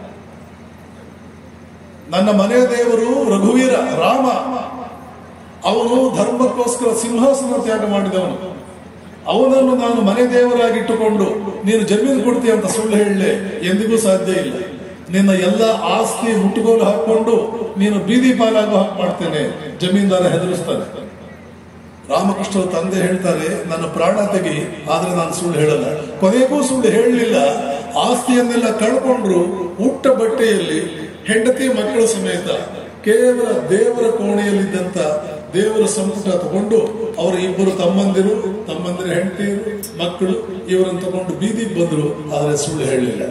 ನನ್ನ ಮನೆ ದೇವರು ರಘುವೀರ ರಾಮ ಅವನು ಧರ್ಮಕ್ಕೋಸ್ಕರ ಸಿಂಹಾಸನ ತ್ಯಾಗ ಮಾಡಿದವನು ಅವನನ್ನು ನಾನು ಮನೆ ದೇವರಾಗಿಟ್ಟುಕೊಂಡು ನೀನು ಜಮೀನು ಕೊಡ್ತೀಯ ಅಂತ ಸುಳ್ಳು ಹೇಳಲೆ ಎಂದಿಗೂ ಸಾಧ್ಯ ಇಲ್ಲ ನಿನ್ನ ಎಲ್ಲ ಆಸ್ತಿ ಮುಟ್ಟುಗೋಲು ಹಾಕೊಂಡು ನೀನು ಬೀದಿ ಪಾಲಾಗೋ ಹಾಗೆ ಮಾಡ್ತೇನೆ ಜಮೀನ್ದಾರ ಹೆದರಿಸ್ತಾನೆ ರಾಮಕೃಷ್ಣರ ತಂದೆ ಹೇಳ್ತಾರೆ ನನ್ನ ಪ್ರಾಣ ತೆಗಿ ಆದ್ರೆ ನಾನು ಸುಳ್ಳು ಹೇಳಲ್ಲ ಕೊನೆಗೂ ಸುಳ್ಳು ಹೇಳಲಿಲ್ಲ ಆಸ್ತಿಯನ್ನೆಲ್ಲ ಕಳ್ಕೊಂಡ್ರು ಉಟ್ಟ ಬಟ್ಟೆಯಲ್ಲಿ ಹೆಂಡತಿ ಮಕ್ಕಳ ಸಮೇತ ಕೇವಲ ದೇವರ ಕೋಣೆಯಲ್ಲಿದ್ದಂತ ದೇವರ ಸಂಪುಟ ತಗೊಂಡು ಅವರ ಇಬ್ಬರು ತಮ್ಮಂದಿರು ತಮ್ಮಂದಿರ ಹೆಂಡತಿಯರು ಮಕ್ಕಳು ಇವರನ್ನು ತಗೊಂಡು ಬೀದಿಗೆ ಬಂದ್ರು ಆದರೆ ಸುಳ್ಳು ಹೇಳಲಿಲ್ಲ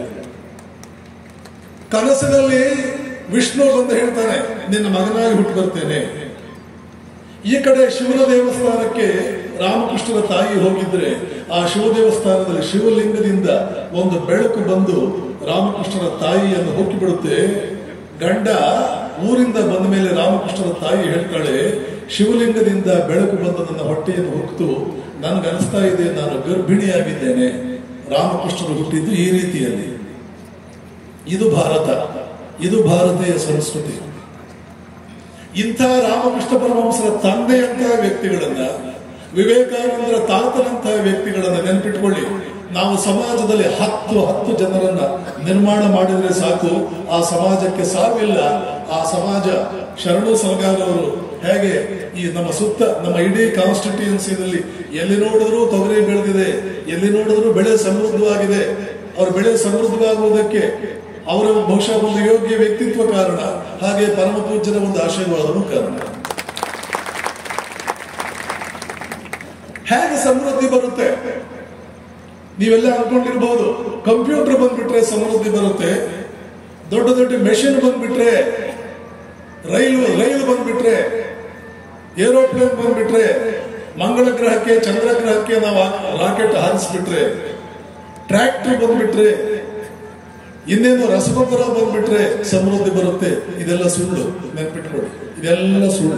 ಕನಸಿನಲ್ಲಿ ವಿಷ್ಣು ಬಂದು ಹೇಳ್ತಾನೆ ನಿನ್ನ ಮಗನಾಗಿ ಹುಟ್ಟು ಬರ್ತೇನೆ ಈ ಕಡೆ ಶಿವನ ದೇವಸ್ಥಾನಕ್ಕೆ ರಾಮಕೃಷ್ಣರ ತಾಯಿ ಹೋಗಿದ್ರೆ ಆ ಶಿವ ದೇವಸ್ಥಾನದಲ್ಲಿ ಶಿವಲಿಂಗದಿಂದ ಒಂದು ಬೆಳಕು ಬಂದು ರಾಮಕೃಷ್ಣರ ತಾಯಿಯನ್ನು ಹೊಕ್ಕಿ ಬಿಡುತ್ತೆ ಗಂಡ ಊರಿಂದ ಬಂದ ಮೇಲೆ ರಾಮಕೃಷ್ಣರ ತಾಯಿ ಹೇಳ್ತಾಳೆ ಶಿವಲಿಂಗದಿಂದ ಬೆಳಕು ಬಂದ ನನ್ನ ಹೊಟ್ಟೆಯನ್ನು ಹೊಕ್ತು ನನಗನ್ನಿಸ್ತಾ ಇದೆ ನಾನು ಗರ್ಭಿಣಿಯಾಗಿದ್ದೇನೆ ರಾಮಕೃಷ್ಣರು ಹುಟ್ಟಿದ್ದು ಈ ರೀತಿಯಲ್ಲಿ ಇದು ಭಾರತ ಇದು ಭಾರತೀಯ ಸಂಸ್ಕೃತಿ ಇಂಥ ರಾಮಕೃಷ್ಣ ಪರಮಹಂಸರ ತಂದೆಯಂತಹ ವ್ಯಕ್ತಿಗಳನ್ನ ವಿವೇಕಾನಂದರ ತಾತನಂತಹ ವ್ಯಕ್ತಿಗಳನ್ನ ನೆನಪಿಟ್ಕೊಳ್ಳಿ ನಾವು ಸಮಾಜದಲ್ಲಿ ಹತ್ತು ಹತ್ತು ಜನರನ್ನ ನಿರ್ಮಾಣ ಮಾಡಿದ್ರೆ ಸಾಕು ಆ ಸಮಾಜಕ್ಕೆ ಸಾವಿಲ್ಲ ಆ ಸಮಾಜ ಶರಣು ಸಲಗಾರವರು ಹೇಗೆ ಈ ನಮ್ಮ ಸುತ್ತ ನಮ್ಮ ಇಡೀ ಕಾನ್ಸ್ಟಿಟ್ಯೂನ್ಸಿನಲ್ಲಿ ಎಲ್ಲಿ ನೋಡಿದ್ರು ತೊಗರಿ ಬೆಳೆದಿದೆ ಎಲ್ಲಿ ನೋಡಿದ್ರು ಬೆಳೆ ಸಮೃದ್ಧವಾಗಿದೆ ಅವ್ರ ಬೆಳೆ ಸಮೃದ್ಧವಾಗುವುದಕ್ಕೆ ಅವರ ಬಹುಶಃ ಒಂದು ಯೋಗ್ಯ ವ್ಯಕ್ತಿತ್ವ ಕಾರಣ ಹಾಗೆ ಪರಮ ಪೂಜ್ಯರ ಒಂದು ಆಶೀರ್ವಾದವೂ ಕಾರಣ ಹೇಗೆ ಸಮೃದ್ಧಿ ಬರುತ್ತೆ ನೀವೆಲ್ಲ ಅನ್ಕೊಂಡಿರ್ಬಹುದು ಕಂಪ್ಯೂಟರ್ ಬಂದ್ಬಿಟ್ರೆ ಸಮೃದ್ಧಿ ಬರುತ್ತೆ ದೊಡ್ಡ ದೊಡ್ಡ ಮೆಷಿನ್ ಬಂದ್ಬಿಟ್ರೆ ರೈಲು ರೈಲು ಬಂದ್ಬಿಟ್ರೆ ಏರೋಪ್ಲೇನ್ ಬಂದ್ಬಿಟ್ರೆ ಮಂಗಳ ಗ್ರಹಕ್ಕೆ ಚಂದ್ರ ಗ್ರಹಕ್ಕೆ ನಾವು ರಾಕೆಟ್ ಹಾರಿಸ್ಬಿಟ್ರೆ ಟ್ರ್ಯಾಕ್ಟರ್ ಬಂದ್ಬಿಟ್ರೆ ಇನ್ನೇನು ರಸಗೊಬ್ಬರ ಬಂದ್ಬಿಟ್ರೆ ಸಮೃದ್ಧಿ ಬರುತ್ತೆ ಇದೆಲ್ಲ ಸುಳ್ಳು ನೆನ್ಪಿಟ್ಕೊಳ್ಳಿ ಇದೆಲ್ಲ ಸುಳ್ಳು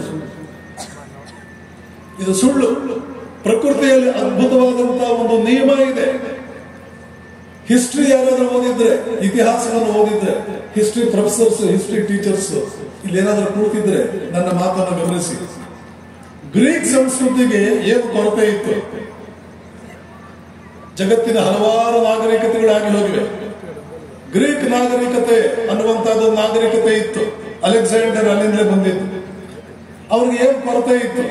ಇದು ಸುಳ್ಳು ಪ್ರಕೃತಿಯಲ್ಲಿ ಅದ್ಭುತವಾದಂತಹ ಒಂದು ನಿಯಮ ಇದೆ ಹಿಸ್ಟ್ರಿ ಯಾರಾದ್ರೂ ಓದಿದ್ರೆ ಇತಿಹಾಸವನ್ನು ಓದಿದ್ರೆ ಹಿಸ್ಟ್ರಿ ಪ್ರೊಫೆಸರ್ಸ್ ಹಿಸ್ಟ್ರಿ ಟೀಚರ್ಸ್ ಇಲ್ಲಿ ಏನಾದ್ರೂ ಕೂತಿದ್ರೆ ನನ್ನ ಮಾತನ್ನು ಗಮನಿಸಿ ಗ್ರೀಕ್ ಸಂಸ್ಕೃತಿಗೆ ಏನು ಕೊರತೆ ಇತ್ತು ಜಗತ್ತಿನ ಹಲವಾರು ನಾಗರಿಕತೆಗಳಾಗಿ ಹೋಗಿವೆ ಗ್ರೀಕ್ ನಾಗರಿಕತೆ ಅನ್ನುವಂತಹದ್ದು ನಾಗರಿಕತೆ ಇತ್ತು ಅಲೆಕ್ಸಾಂಡರ್ ಅಲ್ಲಿಂದಲೇ ಬಂದಿತ್ತು ಅವ್ರಿಗೆ ಏನು ಕೊರತೆ ಇತ್ತು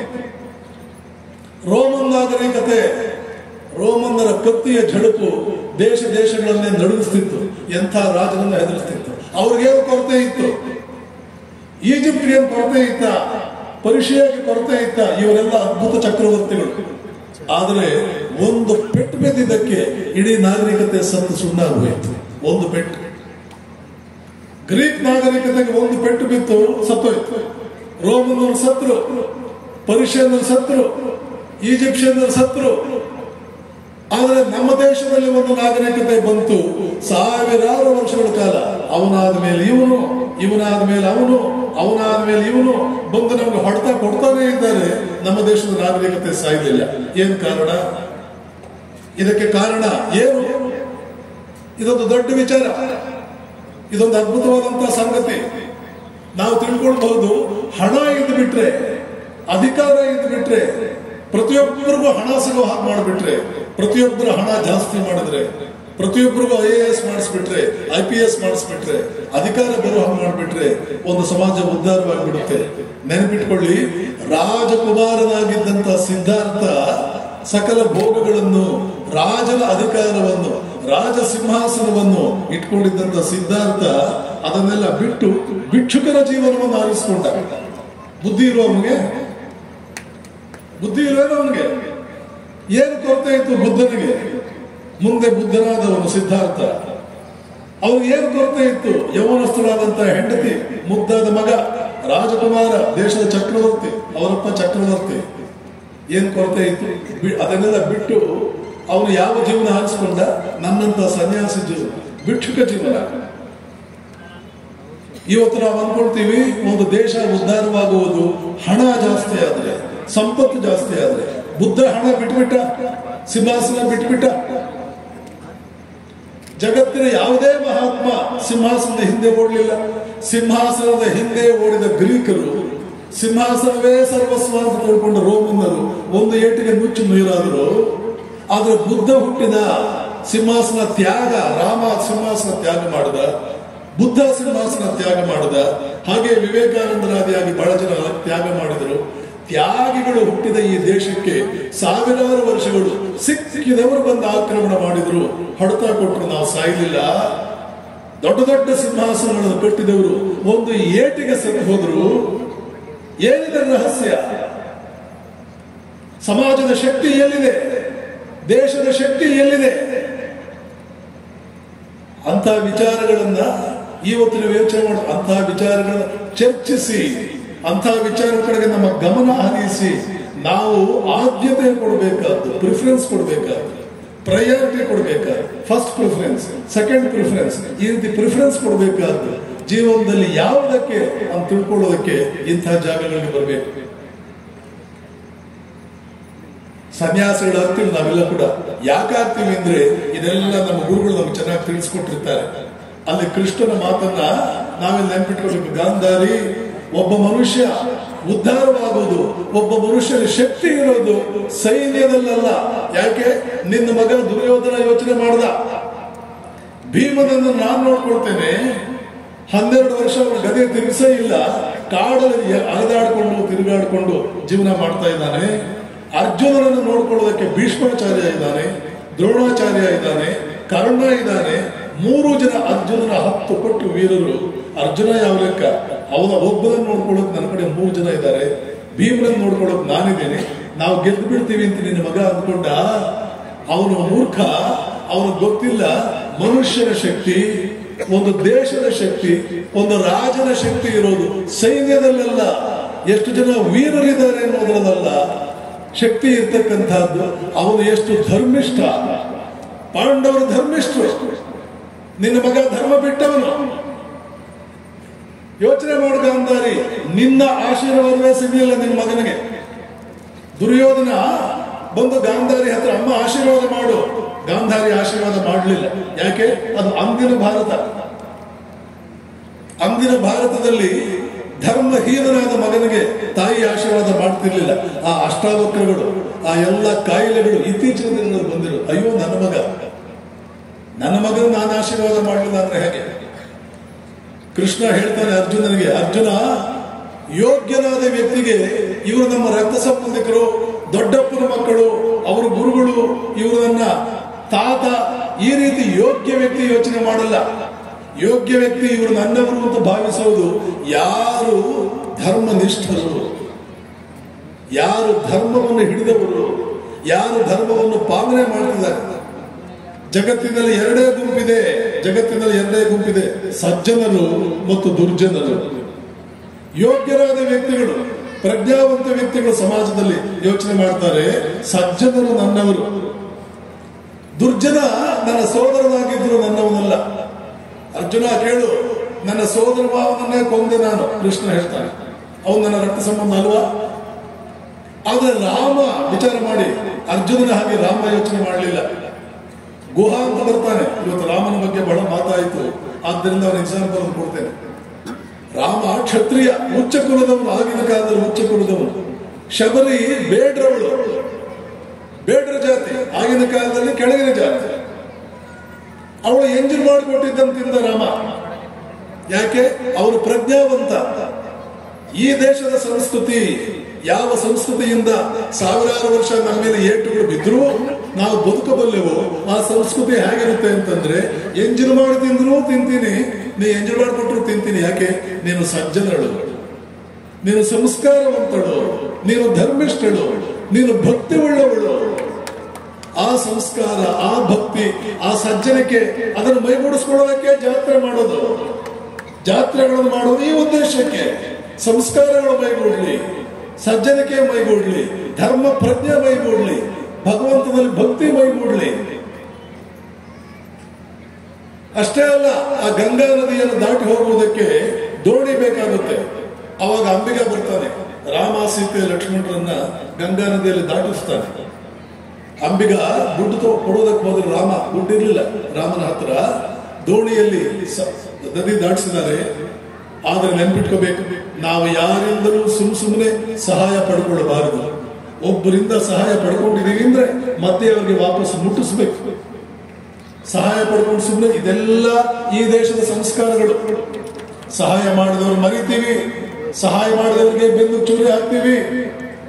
ರೋಮನ್ ನಾಗರಿಕತೆ ರೋಮನ್ನರ ಕತ್ತಿಯ ಝಡುಪು ದೇಶ ದೇಶಗಳನ್ನೇ ನಡುಗಿಸ್ತಿತ್ತು ಎಂಥ ರಾಜರನ್ನ ಹೆದರಿಸ್ತಿತ್ತು ಅವ್ರಿಗೇನು ಕೊರತೆ ಇತ್ತು ಈಜಿಪ್ಟ್ಗೆ ಕೊರತೆ ಇತ್ತ ಪರಿಷಿಯಾಗೆ ಕೊರತೆ ಇತ್ತ ಇವರೆಲ್ಲ ಅದ್ಭುತ ಚಕ್ರವರ್ತಿಗಳು ಆದರೆ ಒಂದು ಪೆಟ್ಟು ಬಿದ್ದಿದ್ದಕ್ಕೆ ಇಡೀ ನಾಗರಿಕತೆ ಸತ್ತು ಸುಣ್ಣಾಗೋಯ್ತು ಒಂದು ಪೆಟ್ಟು ಗ್ರೀಕ್ ನಾಗರಿಕತೆಗೆ ಒಂದು ಪೆಟ್ಟು ಬಿತ್ತು ಸತ್ತೋಯ್ತು ರೋಮನರು ಸತ್ರು ಪರಿಷಿಯನ್ನರು ಸತ್ರು ಈಜಿಪ್ಷಿಯನ್ನರು ಸತ್ರು ಆದರೆ ನಮ್ಮ ದೇಶದಲ್ಲಿ ಒಂದು ನಾಗರಿಕತೆ ಬಂತು ಸಾವಿರಾರು ವರ್ಷಗಳ ಕಾಲ ಅವನಾದ ಮೇಲೆ ಇವನು ಇವನಾದ ಮೇಲೆ ಅವನು ಅವನಾದ ಮೇಲೆ ಇವನು ಬಂದು ನಮ್ಗೆ ಹೊಡೆತ ಕೊಡ್ತಾನೆ ಇದ್ದಾರೆ ನಮ್ಮ ದೇಶದ ನಾಗರಿಕತೆ ಸಾಯಲಿಲ್ಲ ಏನ್ ಕಾರಣ ಇದಕ್ಕೆ ಕಾರಣ ಏನು ಇದೊಂದು ದೊಡ್ಡ ವಿಚಾರ ಇದೊಂದು ಅದ್ಭುತವಾದಂತಹ ಸಂಗತಿ ನಾವು ತಿಳ್ಕೊಳ್ಬಹುದು ಹಣ ಇದ್ದು ಬಿಟ್ರೆ ಅಧಿಕಾರ ಇದ್ದು ಬಿಟ್ರೆ ಪ್ರತಿಯೊಬ್ಬರಿಗೂ ಹಣ ಸಿಗೋ ಹಾಗೆ ಮಾಡಿಬಿಟ್ರೆ ಪ್ರತಿಯೊಬ್ಬರ ಹಣ ಜಾಸ್ತಿ ಮಾಡಿದ್ರೆ ಪ್ರತಿಯೊಬ್ಬರಿಗೂ ಐ ಎ ಎಸ್ ಮಾಡಿಸ್ಬಿಟ್ರೆ ಐ ಪಿ ಎಸ್ ಮಾಡಿಸ್ಬಿಟ್ರೆ ಅಧಿಕಾರ ಬರೋ ಹಾಗೆ ಮಾಡಿಬಿಟ್ರೆ ಒಂದು ಸಮಾಜ ಉದ್ಧಾರವಾಗಿಬಿಡುತ್ತೆ ನೆನಪಿಟ್ಕೊಳ್ಳಿ ರಾಜಕುಮಾರನಾಗಿದ್ದಂತ ಸಿದ್ಧಾರ್ಥ ಸಕಲ ಭೋಗಗಳನ್ನು ರಾಜನ ಅಧಿಕಾರವನ್ನು ರಾಜ ಸಿಂಹಾಸನವನ್ನು ಇಟ್ಕೊಂಡಿದ್ದಂತ ಸಿದ್ಧಾರ್ಥ ಅದನ್ನೆಲ್ಲ ಬಿಟ್ಟು ಭಿಕ್ಷುಕರ ಜೀವನವನ್ನು ಆರಿಸಿಕೊಂಡ ಬುದ್ಧಿ ಇರುವವನಿಗೆ ಬುದ್ಧಿ ಇಲ್ವೇನೋ ಅವನಿಗೆ ಏನು ಕೊರತೆ ಇತ್ತು ಬುದ್ಧನಿಗೆ ಮುಂದೆ ಬುದ್ಧನಾದವನು ಸಿದ್ಧಾರ್ಥ ಅವ್ರಿಗೆ ಏನು ಕೊರತೆ ಇತ್ತು ಯೌವನಸ್ಥರಾದಂತ ಹೆಂಡತಿ ಮುದ್ದಾದ ಮಗ ರಾಜಕುಮಾರ ದೇಶದ ಚಕ್ರವರ್ತಿ ಅವರಪ್ಪ ಚಕ್ರವರ್ತಿ ಏನ್ ಕೊರತೆ ಇತ್ತು ಬಿ- ಅದನ್ನೆಲ್ಲ ಬಿಟ್ಟು ಅವನು ಯಾವ ಜೀವನ ಹಾರಿಸ್ಕೊಂಡ ನನ್ನಂತ ಸನ್ಯಾಸಿ ಜೀವನ ಭಿಕ್ಷುಕ ಜೀವನ ಇವತ್ತು ನಾವು ಅನ್ಕೊಳ್ತೀವಿ ಒಂದು ದೇಶ ಉದ್ಧಾರವಾಗುವುದು ಹಣ ಜಾಸ್ತಿ ಆದ್ರೆ ಸಂಪತ್ತು ಜಾಸ್ತಿ ಆದ್ರೆ ಬುದ್ಧ ಹಣ ಬಿಟ್ಬಿಟ್ಟ ಸಿಂಹಾಸನ ಬಿಟ್ಬಿಟ್ಟ ಜಗತ್ತಿನ ಯಾವುದೇ ಮಹಾತ್ಮ ಸಿಂಹಾಸನದ ಹಿಂದೆ ಓಡಲಿಲ್ಲ ಸಿಂಹಾಸನದ ಹಿಂದೆ ಓಡಿದ ಗ್ರೀಕರು ಸಿಂಹಾಸನವೇ ಸರ್ವಸ್ವ ಅಂತ ತಿಳ್ಕೊಂಡ ರೋಮನ್ನರು ಒಂದು ಏಟಿಗೆ ನುಚ್ಚು ನೀರಾದರು ಆದ್ರೆ ಬುದ್ಧ ಹುಟ್ಟಿದ ಸಿಂಹಾಸನ ತ್ಯಾಗ ರಾಮ ಸಿಂಹಾಸನ ತ್ಯಾಗ ಮಾಡಿದ ಬುದ್ಧ ಸಿಂಹಾಸನ ತ್ಯಾಗ ಮಾಡಿದ ಹಾಗೆ ವಿವೇಕಾನಂದರಾದಿಯಾಗಿ ಬಹಳ ಜನ ತ್ಯಾಗ ಮಾಡಿದರು ತ್ಯಾಗಿಗಳು ಹುಟ್ಟಿದ ಈ ದೇಶಕ್ಕೆ ಸಾವಿರಾರು ವರ್ಷಗಳು ಸಿಕ್ಕಿದವರು ಬಂದು ಆಕ್ರಮಣ ಮಾಡಿದ್ರು ಹೊಡೆತ ಕೊಟ್ಟರು ನಾವು ಸಾಯಲಿಲ್ಲ ದೊಡ್ಡ ದೊಡ್ಡ ಸಿಂಹಾಸನಗಳನ್ನು ಕಟ್ಟಿದವರು ಒಂದು ಏಟಿಗೆ ಸರಿ ಹೋದ್ರು ಏನಿದೆ ರಹಸ್ಯ ಸಮಾಜದ ಶಕ್ತಿ ಎಲ್ಲಿದೆ ದೇಶದ ಶಕ್ತಿ ಎಲ್ಲಿದೆ ಅಂತ ವಿಚಾರಗಳನ್ನ ಇವತ್ತು ನೀವು ಯೋಚನೆ ಮಾಡಿ ಅಂತಹ ವಿಚಾರಗಳನ್ನ ಚರ್ಚಿಸಿ ಅಂತಹ ವಿಚಾರಗಳ ಕಡೆಗೆ ನಮ್ಮ ಗಮನ ಹರಿಸಿ ನಾವು ಆದ್ಯತೆ ಕೊಡಬೇಕಾದ್ದು ಪ್ರಿಫರೆನ್ಸ್ ಕೊಡಬೇಕಾದ್ದು ಪ್ರಯಾರಿಟಿ ಕೊಡಬೇಕಾದ್ದು ಫಸ್ಟ್ ಪ್ರಿಫರೆನ್ಸ್ ಸೆಕೆಂಡ್ ಪ್ರಿಫರೆನ್ಸ್ ಈ ರೀತಿ ಪ್ರಿಫರೆನ್ಸ್ ಕೊಡಬೇಕಾದ್ದು ಜೀವನದಲ್ಲಿ ಯಾವುದಕ್ಕೆ ಅಂತ ತಿಳ್ಕೊಳ್ಳೋದಕ್ಕೆ ಇಂತಹ ಜಾಗಗಳಿಗೆ ಬರಬೇಕು ಸನ್ಯಾಸಿಗಳು ಆಗ್ತೀವಿ ನಾವೆಲ್ಲ ಕೂಡ ಯಾಕಾಗ್ತೀವಿ ಅಂದ್ರೆ ಇದೆಲ್ಲ ನಮ್ಮ ಗುರುಗಳು ನಮ್ಗೆ ಚೆನ್ನಾಗಿ ತಿಳಿಸ್ಕೊಟ್ಟಿರ್ತಾರೆ ಅಲ್ಲಿ ಕೃಷ್ಣನ ಮಾತನ್ನ ನಾವೆಲ್ಲ ನೆನ್ಪಿಟ್ಕೊಳ್ಬೇಕು ಗಾಂಧಾರಿ ಒಬ್ಬ ಮನುಷ್ಯ ಉದ್ಧಾರವಾಗುವುದು ಒಬ್ಬ ಮನುಷ್ಯನ ಶಕ್ತಿ ಇರೋದು ಸೈನ್ಯದಲ್ಲಲ್ಲ ಯಾಕೆ ನಿನ್ನ ಮಗ ದುರ್ಯೋಧನ ಯೋಚನೆ ಮಾಡ್ದ ಭೀಮನನ್ನು ನಾನು ನೋಡ್ಕೊಳ್ತೇನೆ ಹನ್ನೆರಡು ವರ್ಷ ಅವನು ಗದೆ ತಿರುಗಿಸೇ ಇಲ್ಲ ಕಾಡಲ್ಲಿ ಅಲೆದಾಡ್ಕೊಂಡು ತಿರುಗಾಡ್ಕೊಂಡು ಜೀವನ ಮಾಡ್ತಾ ಇದ್ದಾನೆ ಅರ್ಜುನನನ್ನು ನೋಡ್ಕೊಳ್ಳೋದಕ್ಕೆ ಭೀಷ್ಮಾಚಾರ್ಯ ಇದ್ದಾನೆ ದ್ರೋಣಾಚಾರ್ಯ ಇದ್ದಾನೆ ಕರ್ಣ ಇದ್ದಾನೆ ಮೂರು ಜನ ಅರ್ಜುನನ ಹತ್ತು ಪಟ್ಟು ವೀರರು ಅರ್ಜುನ ಯಾವ ಲೆಕ್ಕ ಅವನ ಒಬ್ಬನನ್ನು ನೋಡ್ಕೊಳ್ಳೋಕೆ ನನ್ನ ಕಡೆ ಮೂರು ಜನ ಇದ್ದಾರೆ ಭೀಮನನ್ನು ನೋಡ್ಕೊಳ್ಳೋಕೆ ನಾನಿದ್ದೇನೆ ನಾವು ಗೆದ್ದು ಬಿಡ್ತೀವಿ ಅಂತ ನಿನ್ನ ಮಗ ಅಂದ್ಕೊಂಡ ಅವನು ಮೂರ್ಖ ಅವನಿಗೆ ಗೊತ್ತಿಲ್ಲ ಮನುಷ್ಯನ ಶಕ್ತಿ ಒಂದು ದೇಶದ ಶಕ್ತಿ ಒಂದು ರಾಜನ ಶಕ್ತಿ ಇರೋದು ಸೈನ್ಯದಲ್ಲೆಲ್ಲ ಎಷ್ಟು ಜನ ವೀರರಿದ್ದಾರೆ ಅನ್ನೋದ್ರದಲ್ಲ ಶಕ್ತಿ ಇರ್ತಕ್ಕಂಥದ್ದು ಅವನು ಎಷ್ಟು ಧರ್ಮಿಷ್ಠ ಪಾಂಡವರು ಧರ್ಮಿಷ್ಠರು ನಿನ್ನ ಮಗ ಧರ್ಮ ಬಿಟ್ಟವನು ಯೋಚನೆ ಮಾಡು ಗಾಂಧಾರಿ ನಿನ್ನ ಆಶೀರ್ವಾದವೇ ಸಿಗಲಿಲ್ಲ ನಿನ್ನ ಮಗನಿಗೆ ದುರ್ಯೋಧನ ಬಂದು ಗಾಂಧಾರಿ ಹತ್ರ ಅಮ್ಮ ಆಶೀರ್ವಾದ ಮಾಡು ಗಾಂಧಾರಿ ಆಶೀರ್ವಾದ ಮಾಡಲಿಲ್ಲ ಯಾಕೆ ಅದು ಅಂದಿನ ಭಾರತ ಅಂದಿನ ಭಾರತದಲ್ಲಿ ಧರ್ಮಹೀನನಾದ ಮಗನಿಗೆ ತಾಯಿ ಆಶೀರ್ವಾದ ಮಾಡ್ತಿರ್ಲಿಲ್ಲ ಆ ಅಷ್ಟಾವಕ್ರಗಳು ಆ ಎಲ್ಲ ಕಾಯಿಲೆಗಳು ಇತ್ತೀಚಿನ ದಿನಗಳಲ್ಲಿ ಬಂದಿರು ಅಯ್ಯೋ ನನ್ನ ಮಗ ನನ್ನ ಮಗನ ನಾನು ಆಶೀರ್ವಾದ ಮಾಡಲಿಲ್ಲ ಅಂದ್ರೆ ಹೇಗೆ ಕೃಷ್ಣ ಹೇಳ್ತಾನೆ ಅರ್ಜುನನಿಗೆ ಅರ್ಜುನ ಯೋಗ್ಯನಾದ ವ್ಯಕ್ತಿಗೆ ಇವರು ನಮ್ಮ ರಕ್ತ ಸಂಬಂಧಿಕರು ದೊಡ್ಡಪ್ಪನ ಮಕ್ಕಳು ಅವರು ಗುರುಗಳು ಇವರು ನನ್ನ ತಾತ ಈ ರೀತಿ ಯೋಗ್ಯ ವ್ಯಕ್ತಿ ಯೋಚನೆ ಮಾಡಲ್ಲ ಯೋಗ್ಯ ವ್ಯಕ್ತಿ ಇವರು ನನ್ನವರು ಅಂತ ಭಾವಿಸುವುದು ಯಾರು ಧರ್ಮನಿಷ್ಠರು ಯಾರು ಧರ್ಮವನ್ನು ಹಿಡಿದವರು ಯಾರು ಧರ್ಮವನ್ನು ಪಾಲನೆ ಮಾಡ್ತಿದ್ದಾರೆ ಜಗತ್ತಿನಲ್ಲಿ ಎರಡೇ ಗುಂಪಿದೆ ಜಗತ್ತಿನಲ್ಲಿ ಎರಡೇ ಗುಂಪಿದೆ ಸಜ್ಜನರು ಮತ್ತು ದುರ್ಜನರು ಯೋಗ್ಯರಾದ ವ್ಯಕ್ತಿಗಳು ಪ್ರಜ್ಞಾವಂತ ವ್ಯಕ್ತಿಗಳು ಸಮಾಜದಲ್ಲಿ ಯೋಚನೆ ಮಾಡ್ತಾರೆ ಸಜ್ಜನರು ನನ್ನವರು ದುರ್ಜನ ನನ್ನ ಸೋದರನಾಗಿದ್ರು ನನ್ನವನಲ್ಲ ಅರ್ಜುನ ಕೇಳು ನನ್ನ ಸೋದರ ಭಾವನನ್ನೇ ಕೊಂದೆ ನಾನು ಕೃಷ್ಣ ಹೇಳ್ತಾನೆ ಅವನು ನನ್ನ ರಕ್ತ ಸಂಬಂಧ ಅಲ್ವಾ ಆದ್ರೆ ರಾಮ ವಿಚಾರ ಮಾಡಿ ಅರ್ಜುನನ ಹಾಗೆ ರಾಮ ಯೋಚನೆ ಮಾಡಲಿಲ್ಲ ಗುಹ ಅಂತ ಬರ್ತಾನೆ ಇವತ್ತು ರಾಮನ ಬಗ್ಗೆ ಬಹಳ ಮಾತಾಯಿತು ಆದ್ದರಿಂದ ಅವನ ಎಕ್ಸಾಂಪಲ್ ಅನ್ನು ಕೊಡ್ತೇನೆ ರಾಮ ಕ್ಷತ್ರಿಯ ಉಚ್ಚ ಕುಲದವನು ಆಗಿನ ಕಾಲದಲ್ಲಿ ಉಚ್ಚ ಕುಲದವನು ಶಬರಿ ಬೇಡ್ರವಳು ಬೇಡ್ರ ಜಾತಿ ಆಗಿನ ಕಾಲದಲ್ಲಿ ಕೆಳಗಿನ ಜಾತಿ ಅವಳು ಎಂಜಿನ್ ಮಾಡಿಕೊಟ್ಟಿದ್ದಂತಿದ್ದ ರಾಮ ಯಾಕೆ ಅವನು ಪ್ರಜ್ಞಾವಂತ ಈ ದೇಶದ ಸಂಸ್ಕೃತಿ ಯಾವ ಸಂಸ್ಕೃತಿಯಿಂದ ಸಾವಿರಾರು ವರ್ಷ ನಮ್ಮ ಮೇಲೆ ಏಟುಗಳು ಬಿದ್ದರೂ ನಾವು ಬದುಕಬಲ್ಲೆವು ಆ ಸಂಸ್ಕೃತಿ ಹೇಗಿರುತ್ತೆ ಅಂತಂದ್ರೆ ಎಂಜಿನ್ ಮಾಡಿ ತಿಂದ್ರು ತಿಂತೀನಿ ನೀ ಎಂಜಿನ್ ಮಾಡಿಕೊಟ್ರು ತಿಂತೀನಿ ಯಾಕೆ ನೀನು ಸಜ್ಜನಳು ನೀನು ಸಂಸ್ಕಾರವಂತಳು ನೀನು ಧರ್ಮಿಷ್ಠಳು ನೀನು ಭಕ್ತಿ ಉಳ್ಳವಳು ಆ ಸಂಸ್ಕಾರ ಆ ಭಕ್ತಿ ಆ ಸಜ್ಜನಿಕೆ ಅದನ್ನು ಮೈಗೂಡಿಸ್ಕೊಳ್ಳೋದಕ್ಕೆ ಜಾತ್ರೆ ಮಾಡೋದು ಜಾತ್ರೆಗಳನ್ನು ಮಾಡೋದು ಈ ಉದ್ದೇಶಕ್ಕೆ ಸಂಸ್ಕಾರಗಳು ಮೈಗೂಡ್ಲಿ ಸಜ್ಜನಿಕೆ ಮೈಗೂಡ್ಲಿ ಧರ್ಮ ಪ್ರಜ್ಞೆ ಮೈಗೂಡ್ಲಿ ಭಗವಂತನಲ್ಲಿ ಭಕ್ತಿ ಮೈಗೂಡ್ಲಿ ಅಷ್ಟೇ ಅಲ್ಲ ಆ ಗಂಗಾ ನದಿಯನ್ನು ದಾಟಿ ಹೋಗುವುದಕ್ಕೆ ದೋಣಿ ಬೇಕಾಗುತ್ತೆ ಅವಾಗ ಅಂಬಿಗ ಬರ್ತಾನೆ ರಾಮ ಸೀತೆ ಲಕ್ಷ್ಮಣರನ್ನ ಗಂಗಾ ನದಿಯಲ್ಲಿ ದಾಟಿಸ್ತಾನೆ ಅಂಬಿಗ ದುಡ್ಡು ತಗೊ ಕೊಡೋದಕ್ಕೆ ಹೋದ್ರೆ ರಾಮ ದುಡ್ಡು ಇರಲಿಲ್ಲ ರಾಮನ ಹತ್ರ ದೋಣಿಯಲ್ಲಿ ಸ- ನದಿ ದಾಟಿಸಿದ್ದಾರೆ ಆದ್ರೆ ನೆನ್ಪಿಟ್ಕೋಬೇಕು ನಾವು ಯಾರಿಂದಲೂ ಸುಮ್ ಸುಮ್ಮನೆ ಸಹಾಯ ಪಡ್ಕೊಳ್ಳಬಾರದು ಒಬ್ಬರಿಂದ ಸಹಾಯ ಪಡ್ಕೊಂಡಿದೀವಿ ಅಂದ್ರೆ ಮತ್ತೆ ಅವ್ರಿಗೆ ವಾಪಸ್ ಮುಟ್ಟಿಸ್ಬೇಕು ಸಹಾಯ ಪಡ್ಕೊಂಡು ಸುಮ್ಮನೆ ಇದೆಲ್ಲ ಈ ದೇಶದ ಸಂಸ್ಕಾರಗಳು ಸಹಾಯ ಮಾಡಿದವರು ಮರಿತೀವಿ ಸಹಾಯ ಮಾಡಿದವರಿಗೆ ಬೆನ್ನು ಚೂರಿ ಹಾಕ್ತೀವಿ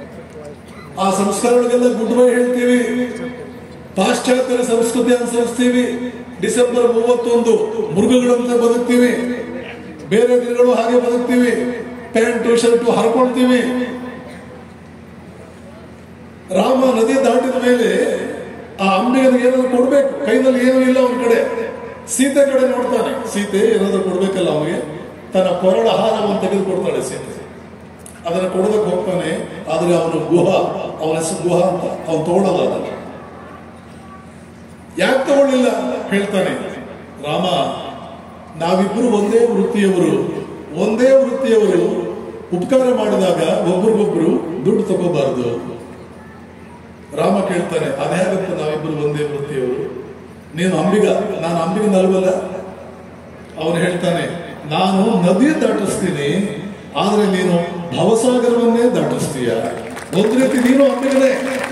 ಆ ಸಂಸ್ಕಾರಗಳಿಗೆಲ್ಲ ಗುಡ್ ಬೈ ಹೇಳ್ತೀವಿ ಪಾಶ್ಚಾತ್ಯರ ಸಂಸ್ಕೃತಿ ಅನುಸರಿಸ್ತೀವಿ ಡಿಸೆಂಬರ್ ಮೂವತ್ತೊಂದು ಮೃಗಗಳಂತೆ ಬದುಕ್ತೀವಿ ಬೇರೆ ದಿನಗಳು ಹಾಗೆ ಬದುಕ್ತೀವಿ ಪ್ಯಾಂಟು ಶರ್ಟು ಹಾಕೊಳ್ತೀವಿ ರಾಮ ನದಿ ದಾಟಿದ ಮೇಲೆ ಆ ಅಂಬಿಗನಿಗೆ ಏನಾದ್ರು ಕೊಡ್ಬೇಕು ಕೈನಲ್ಲಿ ಏನೂ ಇಲ್ಲ ಅವನ ಕಡೆ ಸೀತೆ ಕಡೆ ನೋಡ್ತಾನೆ ಸೀತೆ ಏನಾದ್ರು ಕೊಡ್ಬೇಕಲ್ಲ ಅವನಿಗೆ ತನ್ನ ಕೊರಳ ಹಾರವನ್ನು ತೆಗೆದುಕೊಡ್ತಾಳೆ ಸೀತೆ ಅದನ್ನು ಕೊಡೋದಕ್ಕೆ ಹೋಗ್ತಾನೆ ಆದ್ರೆ ಅವನು ಗುಹ ಅವನ ಹೆಸರು ಗುಹ ಅಂತ ಅವನು ತಗೊಳ್ಳಲ್ಲ ಅದನ್ನು ಯಾಕೆ ತಗೊಳ್ಳಿಲ್ಲ ಹೇಳ್ತಾನೆ ರಾಮ ನಾವಿಬ್ಬರು ಒಂದೇ ವೃತ್ತಿಯವರು ಒಂದೇ ವೃತ್ತಿಯವರು ಉಪಕಾರ ಮಾಡಿದಾಗ ಒಬ್ರಿಗೊಬ್ರು ದುಡ್ಡು ತಗೋಬಾರದು ರಾಮ ಕೇಳ್ತಾನೆ ಅದ್ಯಾಗಪ್ಪ ನಾವಿಬ್ಬರು ಒಂದೇ ವೃತ್ತಿಯವರು ನೀನು ಅಂಬಿಗ ನಾನು ಅಂಬಿಗನಲ್ವಲ್ಲ ಅವನು ಹೇಳ್ತಾನೆ ನಾನು ನದಿ ದಾಟಿಸ್ತೀನಿ ಆದ್ರೆ ನೀನು ಭವಸಾಗರವನ್ನೇ ದಾಟಿಸ್ತೀಯ ಒಂದ್ ರೀತಿ ನೀನು ಅಂಬಿಗನೇ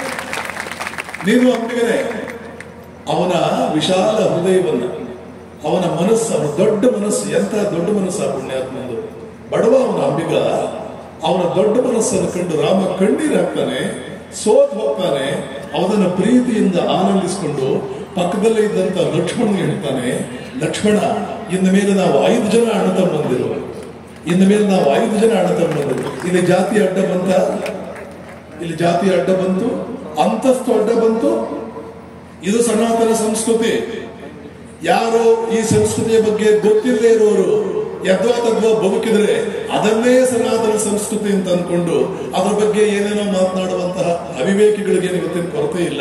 ನೀನು ಅಂಬಿಗನೇ ಅವನ ವಿಶಾಲ ಹೃದಯವನ್ನ ಅವನ ಮನಸ್ಸು ಅವನ ದೊಡ್ಡ ಮನಸ್ಸು ಎಂತ ದೊಡ್ಡ ಮನಸ್ಸು ಆ ಪುಣ್ಯಾತ್ಮಂದು ಬಡವ ಅವನ ಅಂಬಿಗ ಅವನ ದೊಡ್ಡ ಮನಸ್ಸನ್ನು ಕಂಡು ರಾಮ ಕಣ್ಣೀರು ಹಾಕ್ತಾನೆ ಸೋತ್ ಹೋಗ್ತಾನೆ ಅವನನ್ನ ಪ್ರೀತಿಯಿಂದ ಆನಂದಿಸಿಕೊಂಡು ಪಕ್ಕದಲ್ಲೇ ಇದ್ದಂತ ಲಕ್ಷ್ಮಣನಿಗೆ ಹೇಳ್ತಾನೆ ಲಕ್ಷ್ಮಣ ಇನ್ನು ಮೇಲೆ ನಾವು ಐದು ಜನ ಅಣ್ಣ ತಮ್ಮಂದಿರು ಇನ್ನು ಮೇಲೆ ನಾವು ಐದು ಜನ ಅಣ್ಣ ತಮ್ಮಂದಿರು ಇಲ್ಲಿ ಜಾತಿ ಅಡ್ಡ ಬಂತ ಇಲ್ಲಿ ಜಾತಿ ಅಡ್ಡ ಬಂತು ಅಂತಸ್ತು ಅಡ್ಡ ಬಂತು ಇದು ಸನಾತನ ಸಂಸ್ಕೃತಿ ಯಾರು ಈ ಸಂಸ್ಕೃತಿಯ ಬಗ್ಗೆ ಗೊತ್ತಿಲ್ಲದೆ ಇರುವವರು ಯದ್ವಾ ತದ್ವಾ ಬದುಕಿದ್ರೆ ಅದನ್ನೇ ಸನಾತನ ಸಂಸ್ಕೃತಿ ಅಂತ ಅನ್ಕೊಂಡು ಅದ್ರ ಬಗ್ಗೆ ಏನೇನೋ ಮಾತನಾಡುವಂತಹ ಅವಿವೇಕಿಗಳಿಗೆ ಇವತ್ತಿನ ಕೊರತೆ ಇಲ್ಲ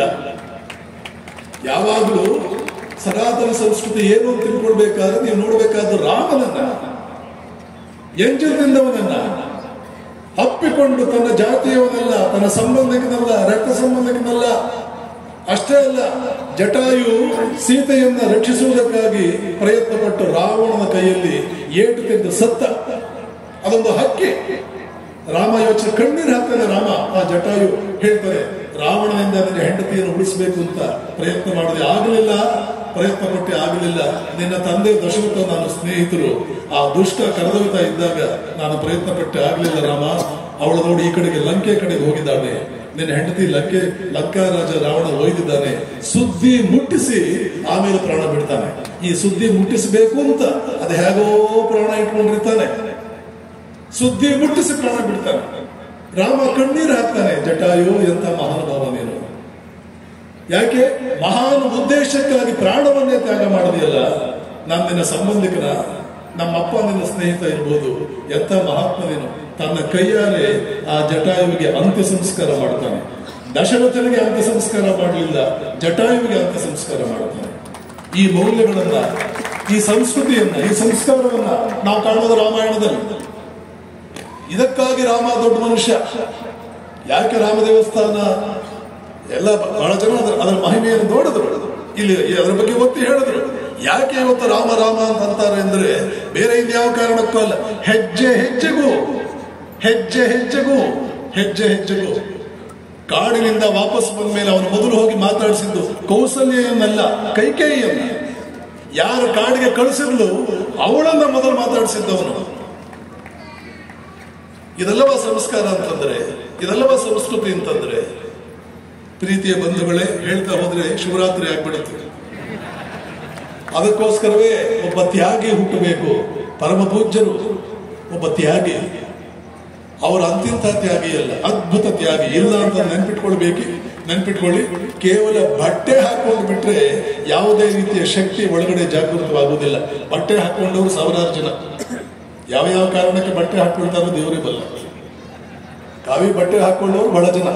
ಯಾವಾಗಲೂ ಸನಾತನ ಸಂಸ್ಕೃತಿ ಏನು ಅಂತ ತಿಳ್ಕೊಳ್ಬೇಕಾದ್ರೆ ನೀವು ನೋಡ್ಬೇಕಾದ ರಾಮನನ್ನ ಎಂಜಲ್ನಿಂದವನನ್ನ ಅಪ್ಪಿಕೊಂಡು ತನ್ನ ಜಾತಿಯವನಲ್ಲ ತನ್ನ ಸಂಬಂಧಿಕನಲ್ಲ ರಕ್ತ ಸಂಬಂಧಿಕನಲ್ಲ ಅಷ್ಟೇ ಅಲ್ಲ ಜಟಾಯು ಸೀತೆಯನ್ನ ರಕ್ಷಿಸುವುದಕ್ಕಾಗಿ ಪ್ರಯತ್ನ ಪಟ್ಟು ರಾವಣನ ಕೈಯಲ್ಲಿ ಏಟು ತಿಂದು ಸತ್ತ ಅದೊಂದು ಹಕ್ಕಿ ರಾಮ ಯೋಚನೆ ಕಣ್ಣೀರು ಹಾಕ್ತಾನೆ ರಾಮ ಆ ಜಟಾಯು ಹೇಳ್ತಾರೆ ರಾವಣನಿಂದ ನಿನ್ನ ಹೆಂಡತಿಯನ್ನು ಉಳಿಸಬೇಕು ಅಂತ ಪ್ರಯತ್ನ ಮಾಡಿದೆ ಆಗಲಿಲ್ಲ ಪ್ರಯತ್ನ ಪಟ್ಟು ಆಗಲಿಲ್ಲ ನಿನ್ನ ತಂದೆ ದಶರಥ ನಾನು ಸ್ನೇಹಿತರು ಆ ದುಷ್ಟ ಕರೆದೊಯ್ತಾ ಇದ್ದಾಗ ನಾನು ಪ್ರಯತ್ನ ಪಟ್ಟೆ ಆಗಲಿಲ್ಲ ರಾಮ ಅವಳು ನೋಡಿ ಈ ಕಡೆಗೆ ಲಂಕೆ ಕಡೆಗೆ ಹೋಗಿದ್ದಾಳೆ ನಿನ್ನ ಹೆಂಡತಿ ಲಂಕೆ ಲಂಕಾ ರಾಜ ರಾವಣ ಒಯ್ದಿದ್ದಾನೆ ಸುದ್ದಿ ಮುಟ್ಟಿಸಿ ಆಮೇಲೆ ಪ್ರಾಣ ಬಿಡ್ತಾನೆ ಈ ಸುದ್ದಿ ಮುಟ್ಟಿಸಬೇಕು ಅಂತ ಅದು ಹೇಗೋ ಪ್ರಾಣ ಇಟ್ಕೊಂಡಿರ್ತಾನೆ ಸುದ್ದಿ ಮುಟ್ಟಿಸಿ ಪ್ರಾಣ ಬಿಡ್ತಾನೆ ರಾಮ ಕಣ್ಣೀರು ಹಾಕ್ತಾನೆ ಜಟಾಯು ಎಂತ ಮಹಾನುಭಾವ ನೀನು ಯಾಕೆ ಮಹಾನ್ ಉದ್ದೇಶಕ್ಕಾಗಿ ಪ್ರಾಣವನ್ನೇ ತ್ಯಾಗ ಮಾಡಿದೆಯಲ್ಲ ನಾನು ನಿನ್ನ ಸಂಬಂಧಿಕನ ನಮ್ಮಪ್ಪ ನಿನ್ನ ಸ್ನೇಹಿತ ಇರ್ಬೋದು ಎಂತ ಮಹಾತ್ಮ ನೀನು ತನ್ನ ಕೈಯಾರೆ ಆ ಜಟಾಯುವಿಗೆ ಅಂತ್ಯ ಸಂಸ್ಕಾರ ಮಾಡ್ತಾನೆ ದಶರಥನಿಗೆ ಅಂತ್ಯ ಸಂಸ್ಕಾರ ಮಾಡಲಿಲ್ಲ ಜಟಾಯುವಿಗೆ ಅಂತ್ಯ ಸಂಸ್ಕಾರ ಮಾಡ್ತಾನೆ ಈ ಮೌಲ್ಯಗಳನ್ನ ಈ ಸಂಸ್ಕೃತಿಯನ್ನ ಈ ಸಂಸ್ಕಾರವನ್ನ ನಾವು ಕಾಣೋದು ರಾಮಾಯಣದಲ್ಲಿ ಇದಕ್ಕಾಗಿ ರಾಮ ದೊಡ್ಡ ಮನುಷ್ಯ ಯಾಕೆ ರಾಮ ದೇವಸ್ಥಾನ ಎಲ್ಲ ಬಹಳ ಜನ ಅದರ ಅದರ ಮಹಿಮೆಯನ್ನು ನೋಡಿದ್ರು ಇಲ್ಲಿ ಅದರ ಬಗ್ಗೆ ಒತ್ತಿ ಹೇಳಿದ್ರು ಯಾಕೆ ಇವತ್ತು ರಾಮ ರಾಮ ಅಂತ ಅಂತಾರೆ ಅಂದ್ರೆ ಬೇರೆ ಇನ್ಯಾವ ಕಾರಣಕ್ಕೂ ಅಲ್ಲ ಹೆಜ್ಜೆ ಹೆಜ್ಜೆಗೂ ಹೆಜ್ಜೆ ಹೆಜ್ಜೆಗೂ ಹೆಜ್ಜೆ ಹೆಜ್ಜೆಗೂ ಕಾಡಿನಿಂದ ವಾಪಸ್ ಬಂದ ಮೇಲೆ ಅವನು ಮೊದಲು ಹೋಗಿ ಮಾತಾಡಿಸಿದ್ದು ಕೌಸಲ್ಯನ್ನಲ್ಲ ಕೈಕೇಯಿಯನ್ನ ಯಾರು ಕಾಡಿಗೆ ಕಳಿಸಿರ್ಲು ಅವಳನ್ನ ಮೊದಲು ಮಾತಾಡಿಸಿದ್ದವನು ಇದೆಲ್ಲವ ಸಂಸ್ಕಾರ ಅಂತಂದ್ರೆ ಇದೆಲ್ಲವ ಸಂಸ್ಕೃತಿ ಅಂತಂದ್ರೆ ಪ್ರೀತಿಯ ಬಂಧುಗಳೇ ಹೇಳ್ತಾ ಹೋದ್ರೆ ಶಿವರಾತ್ರಿ ಆಗ್ಬಿಡುತ್ತೆ ಅದಕ್ಕೋಸ್ಕರವೇ ಒಬ್ಬ ತ್ಯಾಗಿ ಹುಟ್ಟಬೇಕು ಪರಮ ಪೂಜ್ಯರು ಒಬ್ಬ ತ್ಯಾಗಿ ಅವರ ಅಂತಿಂತ ತ್ಯಾಗಿ ಅಲ್ಲ ಅದ್ಭುತ ತ್ಯಾಗಿ ಇಲ್ಲ ಅಂತ ನೆನ್ಪಿಟ್ಕೊಳ್ಬೇಕು ನೆನ್ಪಿಟ್ಕೊಳ್ಳಿ ಕೇವಲ ಬಟ್ಟೆ ಹಾಕೊಂಡು ಬಿಟ್ರೆ ಯಾವುದೇ ರೀತಿಯ ಶಕ್ತಿ ಒಳಗಡೆ ಜಾಗೃತವಾಗುವುದಿಲ್ಲ ಬಟ್ಟೆ ಹಾಕೊಂಡವರು ಸಾವಿರಾರು ಜನ ಯಾವ ಯಾವ ಕಾರಣಕ್ಕೆ ಬಟ್ಟೆ ಹಾಕೊಳ್ತಾರೋ ದೇವರೇ ಬಲ್ಲ ಕಾವಿ ಬಟ್ಟೆ ಹಾಕೊಂಡವರು ಬಹಳ ಜನ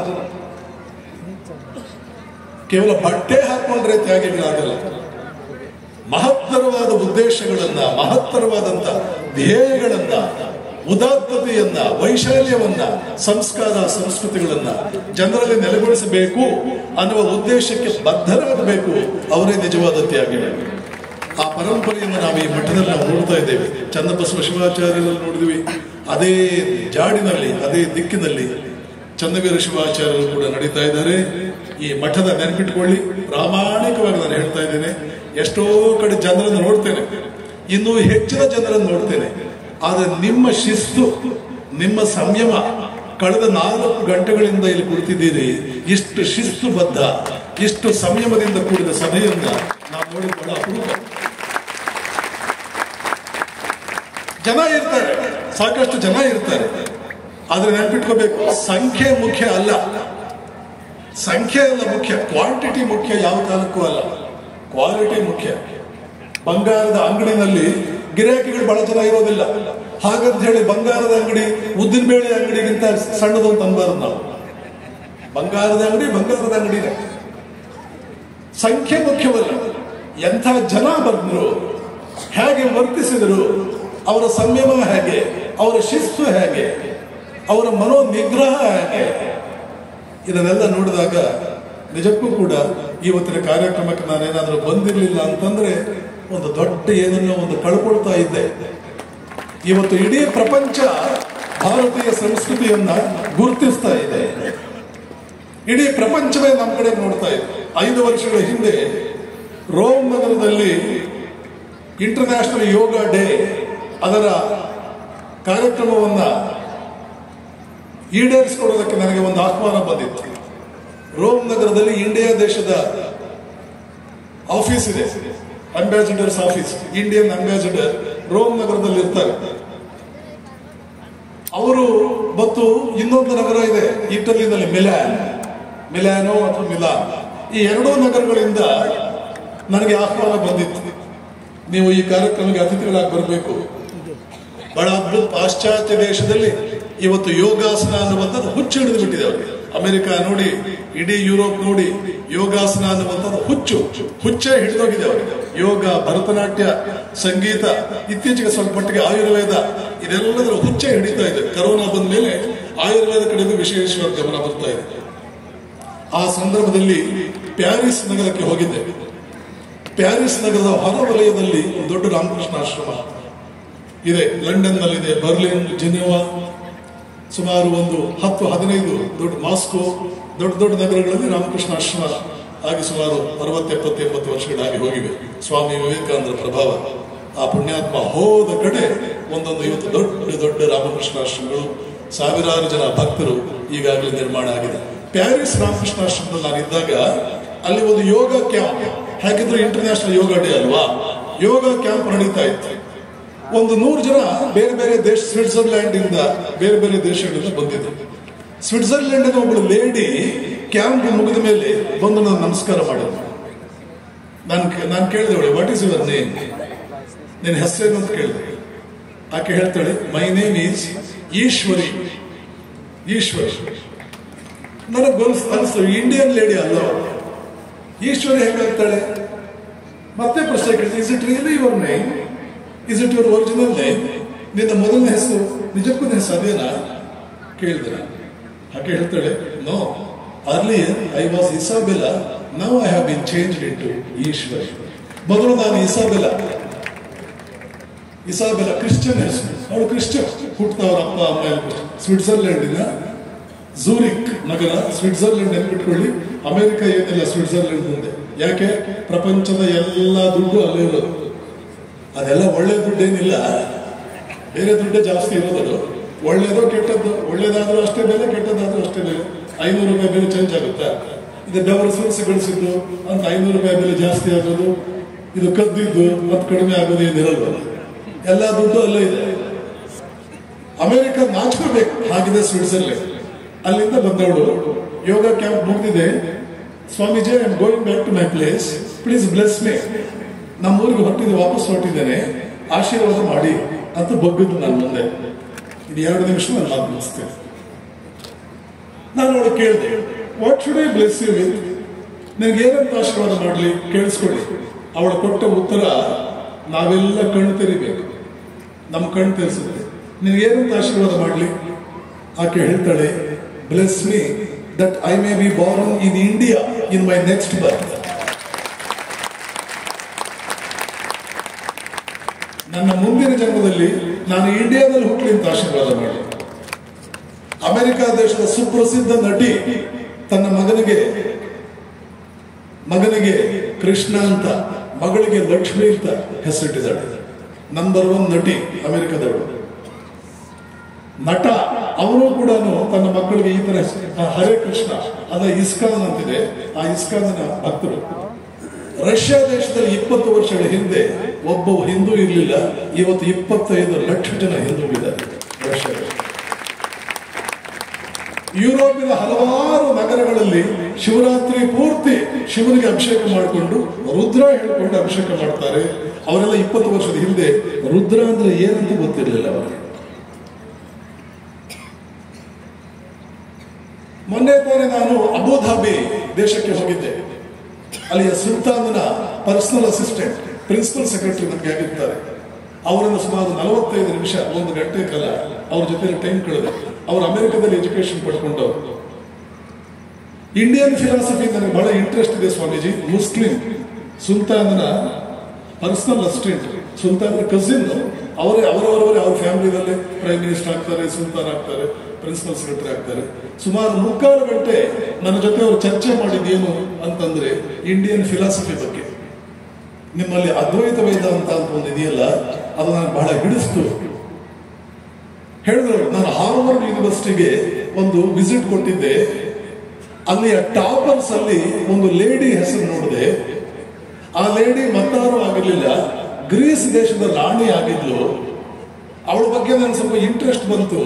ಕೇವಲ ಬಟ್ಟೆ ಹಾಕೊಂಡ್ರೆ ತ್ಯಾಗಿಗಳಾಗಲ್ಲ ಮಹತ್ತರವಾದ ಉದ್ದೇಶಗಳನ್ನ ಮಹತ್ತರವಾದಂತ ಧ್ಯೇಯಗಳನ್ನ ಉದಾತ್ತತೆಯನ್ನ ವೈಶಾಲ್ಯವನ್ನ ಸಂಸ್ಕಾರ ಸಂಸ್ಕೃತಿಗಳನ್ನ ಜನರಲ್ಲಿ ನೆಲೆಗೊಳಿಸಬೇಕು ಅನ್ನುವ ಉದ್ದೇಶಕ್ಕೆ ಬದ್ಧರಾಗಬೇಕು ಅವರೇ ನಿಜವಾದ ತ್ಯಾಗಿಗಳು ಆ ಪರಂಪರೆಯನ್ನು ನಾವು ಈ ಮಠದಲ್ಲಿ ನಾವು ನೋಡ್ತಾ ಇದ್ದೇವೆ ಚನ್ನಬಸವ ಶಿವಾಚಾರ್ಯರಲ್ಲಿ ನೋಡಿದ್ವಿ ಅದೇ ಜಾಡಿನಲ್ಲಿ ಅದೇ ದಿಕ್ಕಿನಲ್ಲಿ ಚನ್ನವೀರ ಶಿವಾಚಾರ್ಯರು ಕೂಡ ನಡೀತಾ ಇದ್ದಾರೆ ಈ ಮಠದ ನೆನಪಿಟ್ಕೊಳ್ಳಿ ಪ್ರಾಮಾಣಿಕವಾಗಿ ನಾನು ಹೇಳ್ತಾ ಇದ್ದೇನೆ ಎಷ್ಟೋ ಕಡೆ ಜನರನ್ನು ನೋಡ್ತೇನೆ ಇನ್ನೂ ಹೆಚ್ಚಿನ ಜನರನ್ನು ನೋಡ್ತೇನೆ ಆದರೆ ನಿಮ್ಮ ಶಿಸ್ತು ನಿಮ್ಮ ಸಂಯಮ ಕಳೆದ ನಾಲ್ಕು ಗಂಟೆಗಳಿಂದ ಇಲ್ಲಿ ಕುಳಿತಿದ್ದೀರಿ ಇಷ್ಟು ಶಿಸ್ತುಬದ್ಧ ಇಷ್ಟು ಸಂಯಮದಿಂದ ಕೂಡಿದ ಸಭೆಯನ್ನ ನಾವು ನೋಡಿ ಬಹಳ ಅಪರೂಪ ಜನ ಇರ್ತಾರೆ ಸಾಕಷ್ಟು ಜನ ಇರ್ತಾರೆ ಆದ್ರೆ ನೆನ್ಪಿಟ್ಕೋಬೇಕು ಸಂಖ್ಯೆ ಮುಖ್ಯ ಅಲ್ಲ ಸಂಖ್ಯೆ ಅಲ್ಲ ಮುಖ್ಯ ಕ್ವಾಂಟಿಟಿ ಮುಖ್ಯ ಯಾವ ಕಾಲಕ್ಕೂ ಅಲ್ಲ ಕ್ವಾಲಿಟಿ ಮುಖ್ಯ ಬಂಗಾರದ ಅಂಗಡಿನಲ್ಲಿ ಗಿರಾಕಿಗಳು ಬಹಳ ಜನ ಇರೋದಿಲ್ಲ ಹಾಗಂತ ಹೇಳಿ ಬಂಗಾರದ ಅಂಗಡಿ ಉದ್ದಿನ ಬೇಳೆ ಅಂಗಡಿಗಿಂತ ಸಣ್ಣದು ಅಂತ ಅನ್ಬಾರ್ದು ನಾವು ಬಂಗಾರದ ಅಂಗಡಿ ಬಂಗಾರದ ಅಂಗಡಿನೇ ಸಂಖ್ಯೆ ಮುಖ್ಯವಲ್ಲ ಎಂಥ ಜನ ಬಂದ್ರು ಹೇಗೆ ವರ್ತಿಸಿದರು ಅವರ ಸಂಯಮ ಹೇಗೆ ಅವರ ಶಿಸ್ತು ಹೇಗೆ ಅವರ ಮನೋ ನಿಗ್ರಹ ಹೇಗೆ ಇದನ್ನೆಲ್ಲ ನೋಡಿದಾಗ ನಿಜಕ್ಕೂ ಕೂಡ ಇವತ್ತಿನ ಕಾರ್ಯಕ್ರಮಕ್ಕೆ ನಾನೇನಾದರೂ ಬಂದಿರಲಿಲ್ಲ ಅಂತಂದ್ರೆ ಒಂದು ದೊಡ್ಡ ಏನನ್ನೋ ಒಂದು ಕಳ್ಕೊಳ್ತಾ ಇದ್ದೆ ಇವತ್ತು ಇಡೀ ಪ್ರಪಂಚ ಭಾರತೀಯ ಸಂಸ್ಕೃತಿಯನ್ನ ಗುರುತಿಸ್ತಾ ಇದೆ ಇಡೀ ಪ್ರಪಂಚವೇ ನಮ್ಮ ಕಡೆ ನೋಡ್ತಾ ಇದೆ ಐದು ವರ್ಷಗಳ ಹಿಂದೆ ರೋಮ್ ನಗರದಲ್ಲಿ ಇಂಟರ್ನ್ಯಾಷನಲ್ ಯೋಗ ಡೇ ಅದರ ಕಾರ್ಯಕ್ರಮವನ್ನ ಈಡೇರಿಸಿಕೊಡೋದಕ್ಕೆ ನನಗೆ ಒಂದು ಆಹ್ವಾನ ಬಂದಿತ್ತು ರೋಮ್ ನಗರದಲ್ಲಿ ಇಂಡಿಯಾ ದೇಶದ ಆಫೀಸ್ ಇದೆ ambassadors office Indian ambassador Rome ನಗರದಲ್ಲಿ ಇರ್ತಾರೆ ಅವರು ಮತ್ತು ಇನ್ನೊಂದು ನಗರ ಇದೆ ಇಟಲಿನಲ್ಲಿ ಮಿಲಾನ್ ಮಿಲಾನೋ ಅಥವಾ ಮಿಲಾನ್ ಈ ಎರಡೂ ನಗರಗಳಿಂದ ನನಗೆ ಆಹ್ವಾನ ಬಂದಿತ್ತು ನೀವು ಈ ಕಾರ್ಯಕ್ರಮಕ್ಕೆ ಅತಿಥಿಗಳಾಗಿ ಬರಬೇಕು ಬಹಳ ಅದ್ಭುತ ಪಾಶ್ಚಾತ್ಯ ದೇಶದಲ್ಲಿ ಇವತ್ತು ಯೋಗಾಸನ ಅನ್ನುವಂಥದ್ದು ಹುಚ್ಚು ಹಿಡಿದು ಬಿಟ್ಟಿದೆ ಅವರಿಗೆ ಅಮೆರಿಕ ನೋಡಿ ಇಡೀ ಯುರೋಪ್ ನೋಡಿ ಯೋಗಾಸನ ಅನ್ನುವಂಥದ್ದು ಹುಚ್ಚು ಹುಚ್ಚೇ ಹಿಡಿದೋಗಿದೆ ಅವರಿಗೆ ಯೋಗ ಭರತನಾಟ್ಯ ಸಂಗೀತ ಇತ್ತೀಚೆಗೆ ಸ್ವಲ್ಪ ಮಟ್ಟಿಗೆ ಆಯುರ್ವೇದ ಇದೆಲ್ಲದರ ಹುಚ್ಚೆ ಹಿಡಿತಾ ಇದೆ ಕರೋನಾ ಬಂದ ಮೇಲೆ ಆಯುರ್ವೇದ ಕಡೆಗೂ ವಿಶೇಷವಾದ ಗಮನ ಬರ್ತಾ ಇದೆ ಆ ಸಂದರ್ಭದಲ್ಲಿ ಪ್ಯಾರಿಸ್ ನಗರಕ್ಕೆ ಹೋಗಿದ್ದೆ ಪ್ಯಾರಿಸ್ ನಗರದ ಹೊರವಲಯದಲ್ಲಿ ಒಂದು ದೊಡ್ಡ ರಾಮಕೃಷ್ಣ ಆಶ್ರಮ ಇದೆ ಲಂಡನ್ ನಲ್ಲಿದೆ ಬರ್ಲಿನ್ ಜಿನೆವಾ ಸುಮಾರು ಒಂದು ಹತ್ತು ಹದಿನೈದು ದೊಡ್ಡ ಮಾಸ್ಕೋ ದೊಡ್ಡ ದೊಡ್ಡ ನಗರಗಳಲ್ಲಿ ರಾಮಕೃಷ್ಣ ಆಶ್ರಮ ಆಗಿ ಸುಮಾರು ಅರವತ್ತು ಎಪ್ಪತ್ತು ಎಂಬತ್ತು ವರ್ಷಗಳಾಗಿ ಹೋಗಿವೆ ಸ್ವಾಮಿ ವಿವೇಕಾನಂದರ ಪ್ರಭಾವ ಆ ಪುಣ್ಯಾತ್ಮ ಹೋದ ಕಡೆ ಒಂದೊಂದು ಇವತ್ತು ದೊಡ್ಡ ದೊಡ್ಡ ರಾಮಕೃಷ್ಣ ಆಶ್ರಮಗಳು ಸಾವಿರಾರು ಜನ ಭಕ್ತರು ಈಗಾಗಲೇ ನಿರ್ಮಾಣ ಆಗಿದೆ ಪ್ಯಾರಿಸ್ ರಾಮಕೃಷ್ಣ ಆಶ್ರಮದಲ್ಲಿ ನಾನು ಇದ್ದಾಗ ಅಲ್ಲಿ ಒಂದು ಯೋಗ ಕ್ಯಾಂಪ್ ಹಾಗಿದ್ರೆ ಇಂಟರ್ನ್ಯಾಷನಲ್ ಯೋಗ ಡೇ ಅಲ್ವಾ ಯೋಗ ಕ್ಯಾಂಪ್ ನಡೀತಾ ಇತ್ತು ಒಂದು ನೂರು ಜನ ಬೇರೆ ಬೇರೆ ದೇಶ ಸ್ವಿಟ್ಜರ್ಲ್ಯಾಂಡ್ ಇಂದ ಬೇರೆ ಬೇರೆ ದೇಶಗಳಿಂದ ಬಂದಿದ್ರು ಸ್ವಿಟ್ಜರ್ಲ್ಯಾಂಡಿನ ಒಬ್ಬಳು ಲೇಡಿ ಕ್ಯಾಂಪ್ ಮುಗಿದ ಮೇಲೆ ಬಂದು ನಾನು ನಮಸ್ಕಾರ ಮಾಡಿದ್ರು ನಾನು ನಾನು ಕೇಳಿದೆ ಅವಳು ವಾಟ್ ಈಸ್ ಯುವರ್ ನೇಮ್ ನಿನ್ನ ಹೆಸರೇನು ಅಂತ ಕೇಳಿದೆ ಆಕೆ ಹೇಳ್ತಾಳೆ my name is Ishwari Ishwari ನನಗೆ ಗೊನ್ಸ್ ಅನಿಸ್ತು ಇಂಡಿಯನ್ ಲೇಡಿ ಅಲ್ಲ ಅವಳು. ಈಶ್ವರಿ ಹೇಗಾಗ್ತಾಳೆ ಮತ್ತೆ ಪ್ರಶ್ನೆ ಕೇಳಿದೆ is it really your name is it your original name ನಿನ್ನ ಮೊದಲನೇ ಹೆಸರು ನಿಜಕ್ಕೂ ನಿನ್ನ ಹೆಸರು ಅದೇನಾ ಕೇಳಿದೆ ನಾನು ಆಕೆ ಹೇಳ್ತಾಳೆ no earlier I was Isabella now I have been change in to Ishwar ಮೊದಲು ನಾನು ಇಸಾಬೆಲ ಇಸಾಬೆಲ ಕ್ರಿಶ್ಚಿಯನ್ ಹೆಸರು ಅವಳು ಕ್ರಿಶ್ಚಿಯನ್ ಹುಟ್ಟಿದವರ ಅಪ್ಪ ಅಮ್ಮ ಎಲ್ಲ ಕ್ರಿಶ್ಚಿಯನ್ ಸ್ವಿಟ್ಜರ್ಲೆಂಡಿನ ಝೂರಿಕ್ ನಗರ ಸ್ವಿಟ್ಜರ್ಲೆಂಡ್ ನೆನ್ಪಿಟ್ಕೊಳ್ಳಿ ಅಮೆರಿಕ ಏನಿಲ್ಲ ಸ್ವಿಟ್ಜರ್ಲೆಂಡ್ ಮುಂದೆ ಯಾಕೆ ಪ್ರಪಂಚದ ಎಲ್ಲ ದುಡ್ಡು ಅಲ್ಲೇ ಇರೋದು ಅದೆಲ್ಲ ಒಳ್ಳೆ ದುಡ್ಡೇನಿಲ್ಲ ಬೇರೆ ದುಡ್ಡೇ ಜಾಸ್ತಿ ಇರೋದು ಒಳ್ಳೇದೋ ಕೆಟ್ಟದ್ದು ಒಳ್ಳೇದಾದ್ರೂ ಅಷ್ಟೇ ಬೆಲೆ ಕೆಟ್ಟದಾದ್ರೂ ಅಷ್ಟೇ ಬೆಲೆ ಐನೂರು ರೂಪಾಯಿ ಬೆಲೆ ಚೇಂಜ್ ಆಗುತ್ತಾ ಇದು ಡಬಲ್ ಸೋರ್ಸ್ ಗಳಿಸಿದ್ದು ಅಂತ ಐನೂರು ರೂಪಾಯಿ ಬೆಲೆ ಜಾಸ್ತಿ ಆಗೋದು ಇದು ಕದ್ದಿದ್ದು ಮತ್ತೆ ಕಡಿಮೆ ಆಗೋದು ಏನಿರಲ್ವಲ್ಲ ಎಲ್ಲ ದುಡ್ಡು ಅಲ್ಲೇ ಇದೆ ಅಮೆರಿಕ ನಾಚ್ಕೋಬೇಕು ಹಾಗಿದೆ ಸ್ವಿಟ್ಜರ್ಲೆಂಡ್ ಅಲ್ಲಿಂದ ಬಂದವಳು ಯೋಗ ಕ್ಯಾಂಪ್ ಮುಗಿದಿದೆ Swamiji I am going back to my place please bless me ನಮ್ಮ ಊರಿಗೆ ಹೊರಟಿದ್ದು ವಾಪಸ್ ಹೊರಟಿದ್ದೇನೆ ಆಶೀರ್ವಾದ ಮಾಡಿ ಅಂತ ಬಗ್ಗದ್ದು ನಾನು ಮುಂದೆ ಇದು ಎರಡು ನಿಮಿಷ ನಾನು ಮಾತು ಮುಗಿಸ್ತೇನೆ ನಾನು ಅವಳು ಕೇಳಿದೆ what should I bless you with ನಿನಗೆ ಏನಂತ ಆಶೀರ್ವಾದ ಮಾಡಲಿ ಕೇಳಿಸ್ಕೊಳ್ಳಿ ಅವಳು ಕೊಟ್ಟ ಉತ್ತರ ನಾವೆಲ್ಲ ಕಣ್ಣು ತೆರಿಬೇಕು ನಮ್ಮ ಕಣ್ಣು ತೆರೆಸುತ್ತೆ ನಿನಗೇನಂತ ಆಶೀರ್ವಾದ ಮಾಡಲಿ ಆಕೆ ಹೇಳ್ತಾಳೆ bless me that I may be born in India in my next birth ನನ್ನ ಮುಂದಿನ ಜನ್ಮದಲ್ಲಿ ನಾನು ಇಂಡಿಯಾದಲ್ಲಿ ಹುಟ್ಟಲಿ ಅಂತ ಆಶೀರ್ವಾದ ಮಾಡಿ ಅಮೆರಿಕ ದೇಶದ ಸುಪ್ರಸಿದ್ಧ ನಟಿ ತನ್ನ ಮಗನಿಗೆ ಮಗನಿಗೆ ಕೃಷ್ಣ ಅಂತ ಮಗಳಿಗೆ ಲಕ್ಷ್ಮಿ ಅಂತ ಹೆಸರಿಟ್ಟಿದ್ದಾಳೆ ನಂಬರ್ ಒನ್ ನಟಿ ಅಮೆರಿಕದವಳು ನಟ ಅವರು ಕೂಡ ತನ್ನ ಮಕ್ಕಳಿಗೆ ಈ ತರ ಆ, ಹರೇ ಕೃಷ್ಣ ಅದ ಇಸ್ಕಾನ್ ಅಂತಿದೆ ಆ ಇಸ್ಕಾನ್ನ ಭಕ್ತರು ರಷ್ಯಾ ದೇಶದಲ್ಲಿ ಇಪ್ಪತ್ತು ವರ್ಷಗಳ ಹಿಂದೆ ಒಬ್ಬ ಹಿಂದೂ ಇರಲಿಲ್ಲ ಇವತ್ತು ಇಪ್ಪತ್ತೈದು ಲಕ್ಷ ಜನ ಹಿಂದೂಗಳಿದ್ದಾರೆ ರಷ್ಯಾದಲ್ಲಿ ಯುರೋಪಿನ ಹಲವಾರು ನಗರಗಳಲ್ಲಿ ಶಿವರಾತ್ರಿ ಪೂರ್ತಿ ಶಿವನಿಗೆ ಅಭಿಷೇಕ ಮಾಡಿಕೊಂಡು ರುದ್ರ ಹೇಳ್ಕೊಂಡು ಅಭಿಷೇಕ ಮಾಡ್ತಾರೆ ಅವರೆಲ್ಲ ಇಪ್ಪತ್ತು ವರ್ಷದ ಹಿಂದೆ ರುದ್ರ ಅಂದ್ರೆ ಏನಂತ ಗೊತ್ತಿರಲಿಲ್ಲ ಅವರಿಗೆ ಮೊನ್ನೆ ತಾನೇ ನಾನು ಅಬುಧಾಬಿ ದೇಶಕ್ಕೆ ಹೋಗಿದ್ದೆ ಅಲ್ಲಿಯ ಸುಲ್ತಾನನ ಪರ್ಸನಲ್ ಅಸಿಸ್ಟೆಂಟ್ ಪ್ರಿನ್ಸಿಪಲ್ ಸೆಕ್ರೆಟರಿ ನಮಗೆ ಆಗಿರ್ತಾರೆ ಅವರನ್ನು ಸುಮಾರು ನಲವತ್ತೈದು ನಿಮಿಷ ಒಂದು ಗಂಟೆ ಕಾಲ ಅವ್ರ ಜೊತೆ ಟೈಮ್ ಕಳೆದೆ ಅವರು ಅಮೆರಿಕದಲ್ಲಿ ಎಜುಕೇಶನ್ ಪಡ್ಕೊಂಡವರು ಇಂಡಿಯನ್ ಫಿಲಾಸಫಿ ನನಗೆ ಬಹಳ ಇಂಟ್ರೆಸ್ಟ್ ಇದೆ ಸ್ವಾಮೀಜಿ ಮುಸ್ಲಿಂ ಸುಲ್ತಾನನ ಪರ್ಸನಲ್ ಅಸಿಸ್ಟೆಂಟ್ ಸುಲ್ತಾನನ ಕಸಿನ್ ಅವರೇ ಅವರವರವರೇ ಅವ್ರ ಫ್ಯಾಮಿಲಿನಲ್ಲಿ ಪ್ರೈಮ್ ಮಿನಿಸ್ಟರ್ ಆಗ್ತಾರೆ ಸುಲ್ತಾನ್ ಆಗ್ತಾರೆ ಪ್ರಿನ್ಸಿಪಲ್ ಸೆಕ್ರೆಟರಿ ಆಗ್ತಾರೆ ಸುಮಾರು ಮುಕ್ಕಾಲು ಗಂಟೆ ನನ್ನ ಜೊತೆ ಅವರು ಚರ್ಚೆ ಮಾಡಿದ್ದೇನು ಅಂತಂದ್ರೆ ಇಂಡಿಯನ್ ಫಿಲಾಸಫಿ ಬಗ್ಗೆ ನಿಮ್ಮಲ್ಲಿ ಅದ್ವೈತ ವೇದಾಂತ ಅಂತ ಒಂದು ಇದೆಯಲ್ಲ ಅದು ನನಗೆ ಬಹಳ ಹಿಡಿಸ್ತು ಹೇಳಿದ್ರು ನಾನು ಹಾರ್ವರ್ಡ್ ಯೂನಿವರ್ಸಿಟಿಗೆ ಒಂದು ವಿಸಿಟ್ ಕೊಟ್ಟಿದ್ದೆ ಅಲ್ಲಿಯ ಟಾಪರ್ಸ್ ಅಲ್ಲಿ ಒಂದು ಲೇಡಿ ಹೆಸರು ನೋಡಿದೆ ಆ ಲೇಡಿ ಮತ್ತಾರು ಆಗಿರ್ಲಿಲ್ಲ ಗ್ರೀಸ್ ದೇಶದ ರಾಣಿ ಆಗಿದ್ಲು ಅವಳ ಬಗ್ಗೆ ನನಗೆ ಸ್ವಲ್ಪ ಇಂಟ್ರೆಸ್ಟ್ ಬಂತು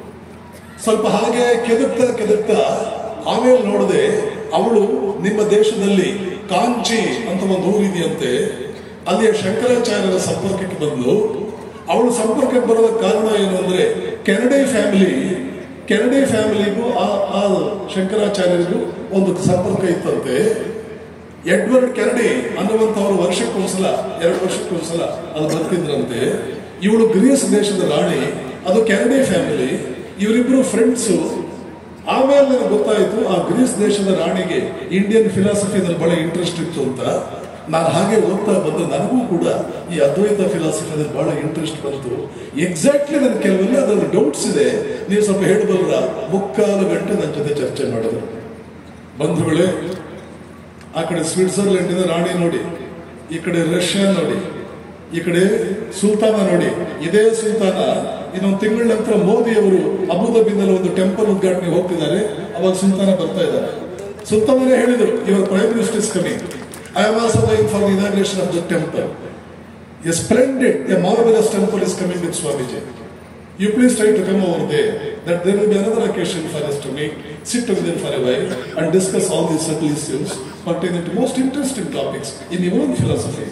ಸ್ವಲ್ಪ ಹಾಗೆ ಕೆದಕ್ತಾ ಕೆದಕ್ತಾ ಆಮೇಲೆ ನೋಡಿದೆ ಅವಳು ನಿಮ್ಮ ದೇಶದಲ್ಲಿ ಕಾಂಚಿ ಅಂತ ಒಂದು ಊರಿದೆಯಂತೆ ಅಲ್ಲಿಯ ಶಂಕರಾಚಾರ್ಯರ ಸಂಪರ್ಕಕ್ಕೆ ಬಂದು ಅವಳು ಸಂಪರ್ಕಕ್ಕೆ ಬರೋದಕ್ಕೆ ಕಾರಣ ಏನು ಅಂದ್ರೆ ಕೆನಡಿ ಫ್ಯಾಮಿಲಿ ಕೆನಡಿ ಫ್ಯಾಮಿಲಿಗೂ ಆ ಆ ಶಂಕರಾಚಾರ್ಯರಿಗೂ ಒಂದು ಸಂಪರ್ಕ ಇತ್ತಂತೆ ಎಡ್ವರ್ಡ್ ಕೆನಡಿ ಅನ್ನುವಂಥವ್ರು ವರ್ಷಕ್ಕೊಂದ್ಸಲ ಎರಡು ವರ್ಷಕ್ಕೊಂದ್ಸಲ ಅದು ಬರ್ತಿದ್ರಂತೆ ಇವಳು ಗ್ರೀಸ್ ದೇಶದ ರಾಣಿ ಅದು ಕೆನಡಿ ಫ್ಯಾಮಿಲಿ ಇವರಿಬ್ರು ಫ್ರೆಂಡ್ಸು ಆಮೇಲೆ ನನಗೆ ಗೊತ್ತಾಯಿತು ಆ ಗ್ರೀಸ್ ದೇಶದ ರಾಣಿಗೆ ಇಂಡಿಯನ್ ಫಿಲಾಸಫಿನಲ್ಲಿ ಬಹಳ ಇಂಟ್ರೆಸ್ಟ್ ಇತ್ತು ಅಂತ ನಾನು ಹಾಗೆ ಓದ್ತಾ ಬಂದು ನನಗೂ ಕೂಡ ಈ ಅದ್ವೈತ ಫಿಲಾಸಫಿನಲ್ಲಿ ಬಹಳ ಇಂಟ್ರೆಸ್ಟ್ ಬಂತು ಎಕ್ಸಾಕ್ಟ್ಲಿ ನನ್ನ ಕೆಲವೆಲ್ಲ ಅದರಲ್ಲಿ ಡೌಟ್ಸ್ ಇದೆ ನೀವು ಸ್ವಲ್ಪ ಹೇಳಬಲ್ರ ಮುಕ್ಕಾಲು ಗಂಟೆ ನನ್ನ ಜೊತೆ ಚರ್ಚೆ ಮಾಡಿದ್ರು ಬಂಧುಗಳೇ ಆ ಕಡೆ ಸ್ವಿಟ್ಜರ್ಲೆಂಡಿನ ರಾಣಿ ನೋಡಿ ಈ ಕಡೆ ರಷ್ಯಾ ನೋಡಿ ಈ ಕಡೆ ಸುಲ್ತಾನ ನೋಡಿ ಇದೇ ಸುಲ್ತಾನ ಇನ್ನೊಂದು ತಿಂಗಳ ನಂತರ ಮೋದಿ ಅವರು ಅಬುದಾಬಿನಲ್ಲಿ ಒಂದು ಟೆಂಪಲ್ ಉದ್ಘಾಟನೆ ಹೋಗ್ತಿದ್ದಾರೆ ಅವಾಗ ಸುಲ್ತಾನ ಬರ್ತಾ ಇದ್ದಾರೆ ಸುಲ್ತಾನರೇ ಹೇಳಿದರು ಇವರ prime minister is coming I am also going for the inauguration of the temple a splendid a marvellous temple is coming with Swamiji You please try to come over there. That there will be another occasion for us to meet, sit together for a while, and discuss all these subtle issues pertaining to most interesting topics in your own philosophy.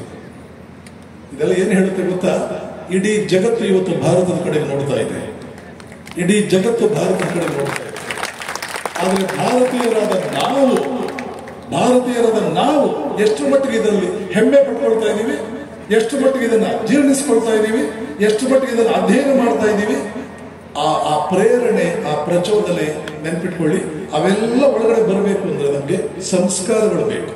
ಇದೆಲ್ಲ ಏನು ಹೇಳುತ್ತೆ ಗೊತ್ತಾ ಇಡೀ ಜಗತ್ತು ಇವತ್ತು ಭಾರತದ ಕಡೆ ನೋಡ್ತಾ ಇದೆ ಇಡೀ ಜಗತ್ತು ಭಾರತದ ಕಡೆ ನೋಡ್ತಾ ಇದೆ ಆದರೆ ಭಾರತೀಯರಾದ ನಾವು ಭಾರತೀಯರಾದ ನಾವು ಎಷ್ಟು ಮಟ್ಟಿಗೆ ಇದರಲ್ಲಿ ಹೆಮ್ಮೆ ಪಡ್ಕೊಳ್ತಾ ಇದ್ದೀವಿ ಎಷ್ಟು ಮಟ್ಟಿಗೆ ಇದನ್ನ ಜೀರ್ಣಿಸ್ಕೊಳ್ತಾ ಇದ್ದೀವಿ ಎಷ್ಟು ಮಟ್ಟಿಗೆ ಇದನ್ನ ಅಧ್ಯಯನ ಮಾಡ್ತಾ ಇದ್ದೀವಿ ಆ ಆ ಪ್ರೇರಣೆ ಆ ಪ್ರಚೋದನೆ ನೆನ್ಪಿಟ್ಕೊಳ್ಳಿ ಅವೆಲ್ಲ ಒಳಗಡೆ ಬರಬೇಕು ಅಂದ್ರೆ ನಮಗೆ ಸಂಸ್ಕಾರಗಳು ಬೇಕು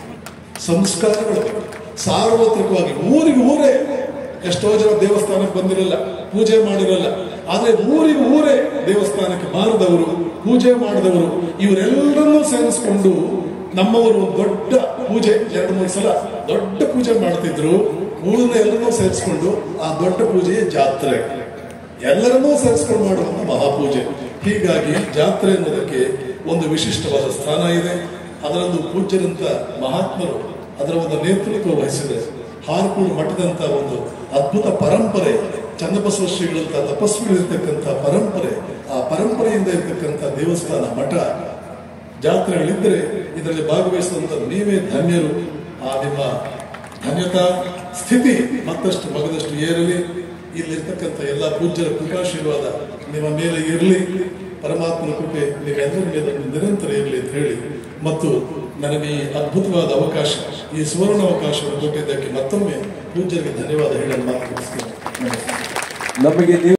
ಸಂಸ್ಕಾರಗಳು ಬೇಕು ಸಾರ್ವತ್ರಿಕವಾಗಿ ಊರಿಗೆ ಊರೇ ಎಷ್ಟೋ ಜನ ದೇವಸ್ಥಾನಕ್ಕೆ ಬಂದಿರಲ್ಲ ಪೂಜೆ ಮಾಡಿರಲ್ಲ ಆದ್ರೆ ಊರಿಗೆ ಊರೇ ದೇವಸ್ಥಾನಕ್ಕೆ ಬಾರದವರು ಪೂಜೆ ಮಾಡಿದವರು ಇವರೆಲ್ಲರನ್ನೂ ಸೇರಿಸ್ಕೊಂಡು ನಮ್ಮವರು ಒಂದು ದೊಡ್ಡ ಪೂಜೆ ಎರಡು ಮೂರು ಸಲ ದೊಡ್ಡ ಪೂಜೆ ಮಾಡ್ತಿದ್ರು ಊರಿನ ಎಲ್ಲರನ್ನೂ ಸೇರಿಸ್ಕೊಂಡು ಆ ದೊಡ್ಡ ಪೂಜೆಯೇ ಜಾತ್ರೆ ಎಲ್ಲರನ್ನೂ ಸೇರಿಸ್ಕೊಂಡು ಮಾಡುವಂತ ಮಹಾಪೂಜೆ ಹೀಗಾಗಿ ಜಾತ್ರೆ ಅನ್ನೋದಕ್ಕೆ ಒಂದು ವಿಶಿಷ್ಟವಾದ ಸ್ಥಾನ ಇದೆ ಅದರಲ್ಲೂ ಪೂಜ್ಯರಂತ ಮಹಾತ್ಮರು ಅದರ ಒಂದು ನೇತೃತ್ವ ವಹಿಸಿದೆ ಹಾರ್ಕೂರು ಮಠದಂತ ಒಂದು ಅದ್ಭುತ ಪರಂಪರೆ ಚನ್ನಬಸವ ಶ್ರೀಗಳಂತ ತಪಸ್ವಿಗಳಿರ್ತಕ್ಕಂಥ ಪರಂಪರೆ ಆ ಪರಂಪರೆಯಿಂದ ಇರ್ತಕ್ಕಂಥ ದೇವಸ್ಥಾನ ಮಠ ಜಾತ್ರೆಗಳಿದ್ದರೆ ಇದರಲ್ಲಿ ಭಾಗವಹಿಸಿದಂತ ನೀವೇ ಧನ್ಯರು ಆ ನಿಮ್ಮ ಧನ್ಯತಾ ಸ್ಥಿತಿ ಮತ್ತಷ್ಟು ಮಗದಷ್ಟು ಏರಲಿ ಇಲ್ಲಿರ್ತಕ್ಕಂಥ ಎಲ್ಲ ಪೂಜ್ಯರ ಕೃಪಾಶೀರ್ವಾದ ನಿಮ್ಮ ಮೇಲೆ ಇರಲಿ ಪರಮಾತ್ಮನ ಕೃಪೆ ನೀವೆಲ್ಲರ ಮೇಲೆ ನಿರಂತರ ಇರಲಿ ಅಂತ ಹೇಳಿ ಮತ್ತು ನನಗೆ ಈ ಅದ್ಭುತವಾದ ಅವಕಾಶ ಈ ಸುವರ್ಣ ಅವಕಾಶವನ್ನು ಕೊಟ್ಟಿದ್ದಕ್ಕೆ ಮತ್ತೊಮ್ಮೆ ಪೂಜ್ಯರಿಗೆ ಧನ್ಯವಾದ ಹೇಳಲು ಮಾತು ಮುಗಿಸ್ತೀನಿ ನಮಸ್ಕಾರ ನಮಗೆ ನೀವು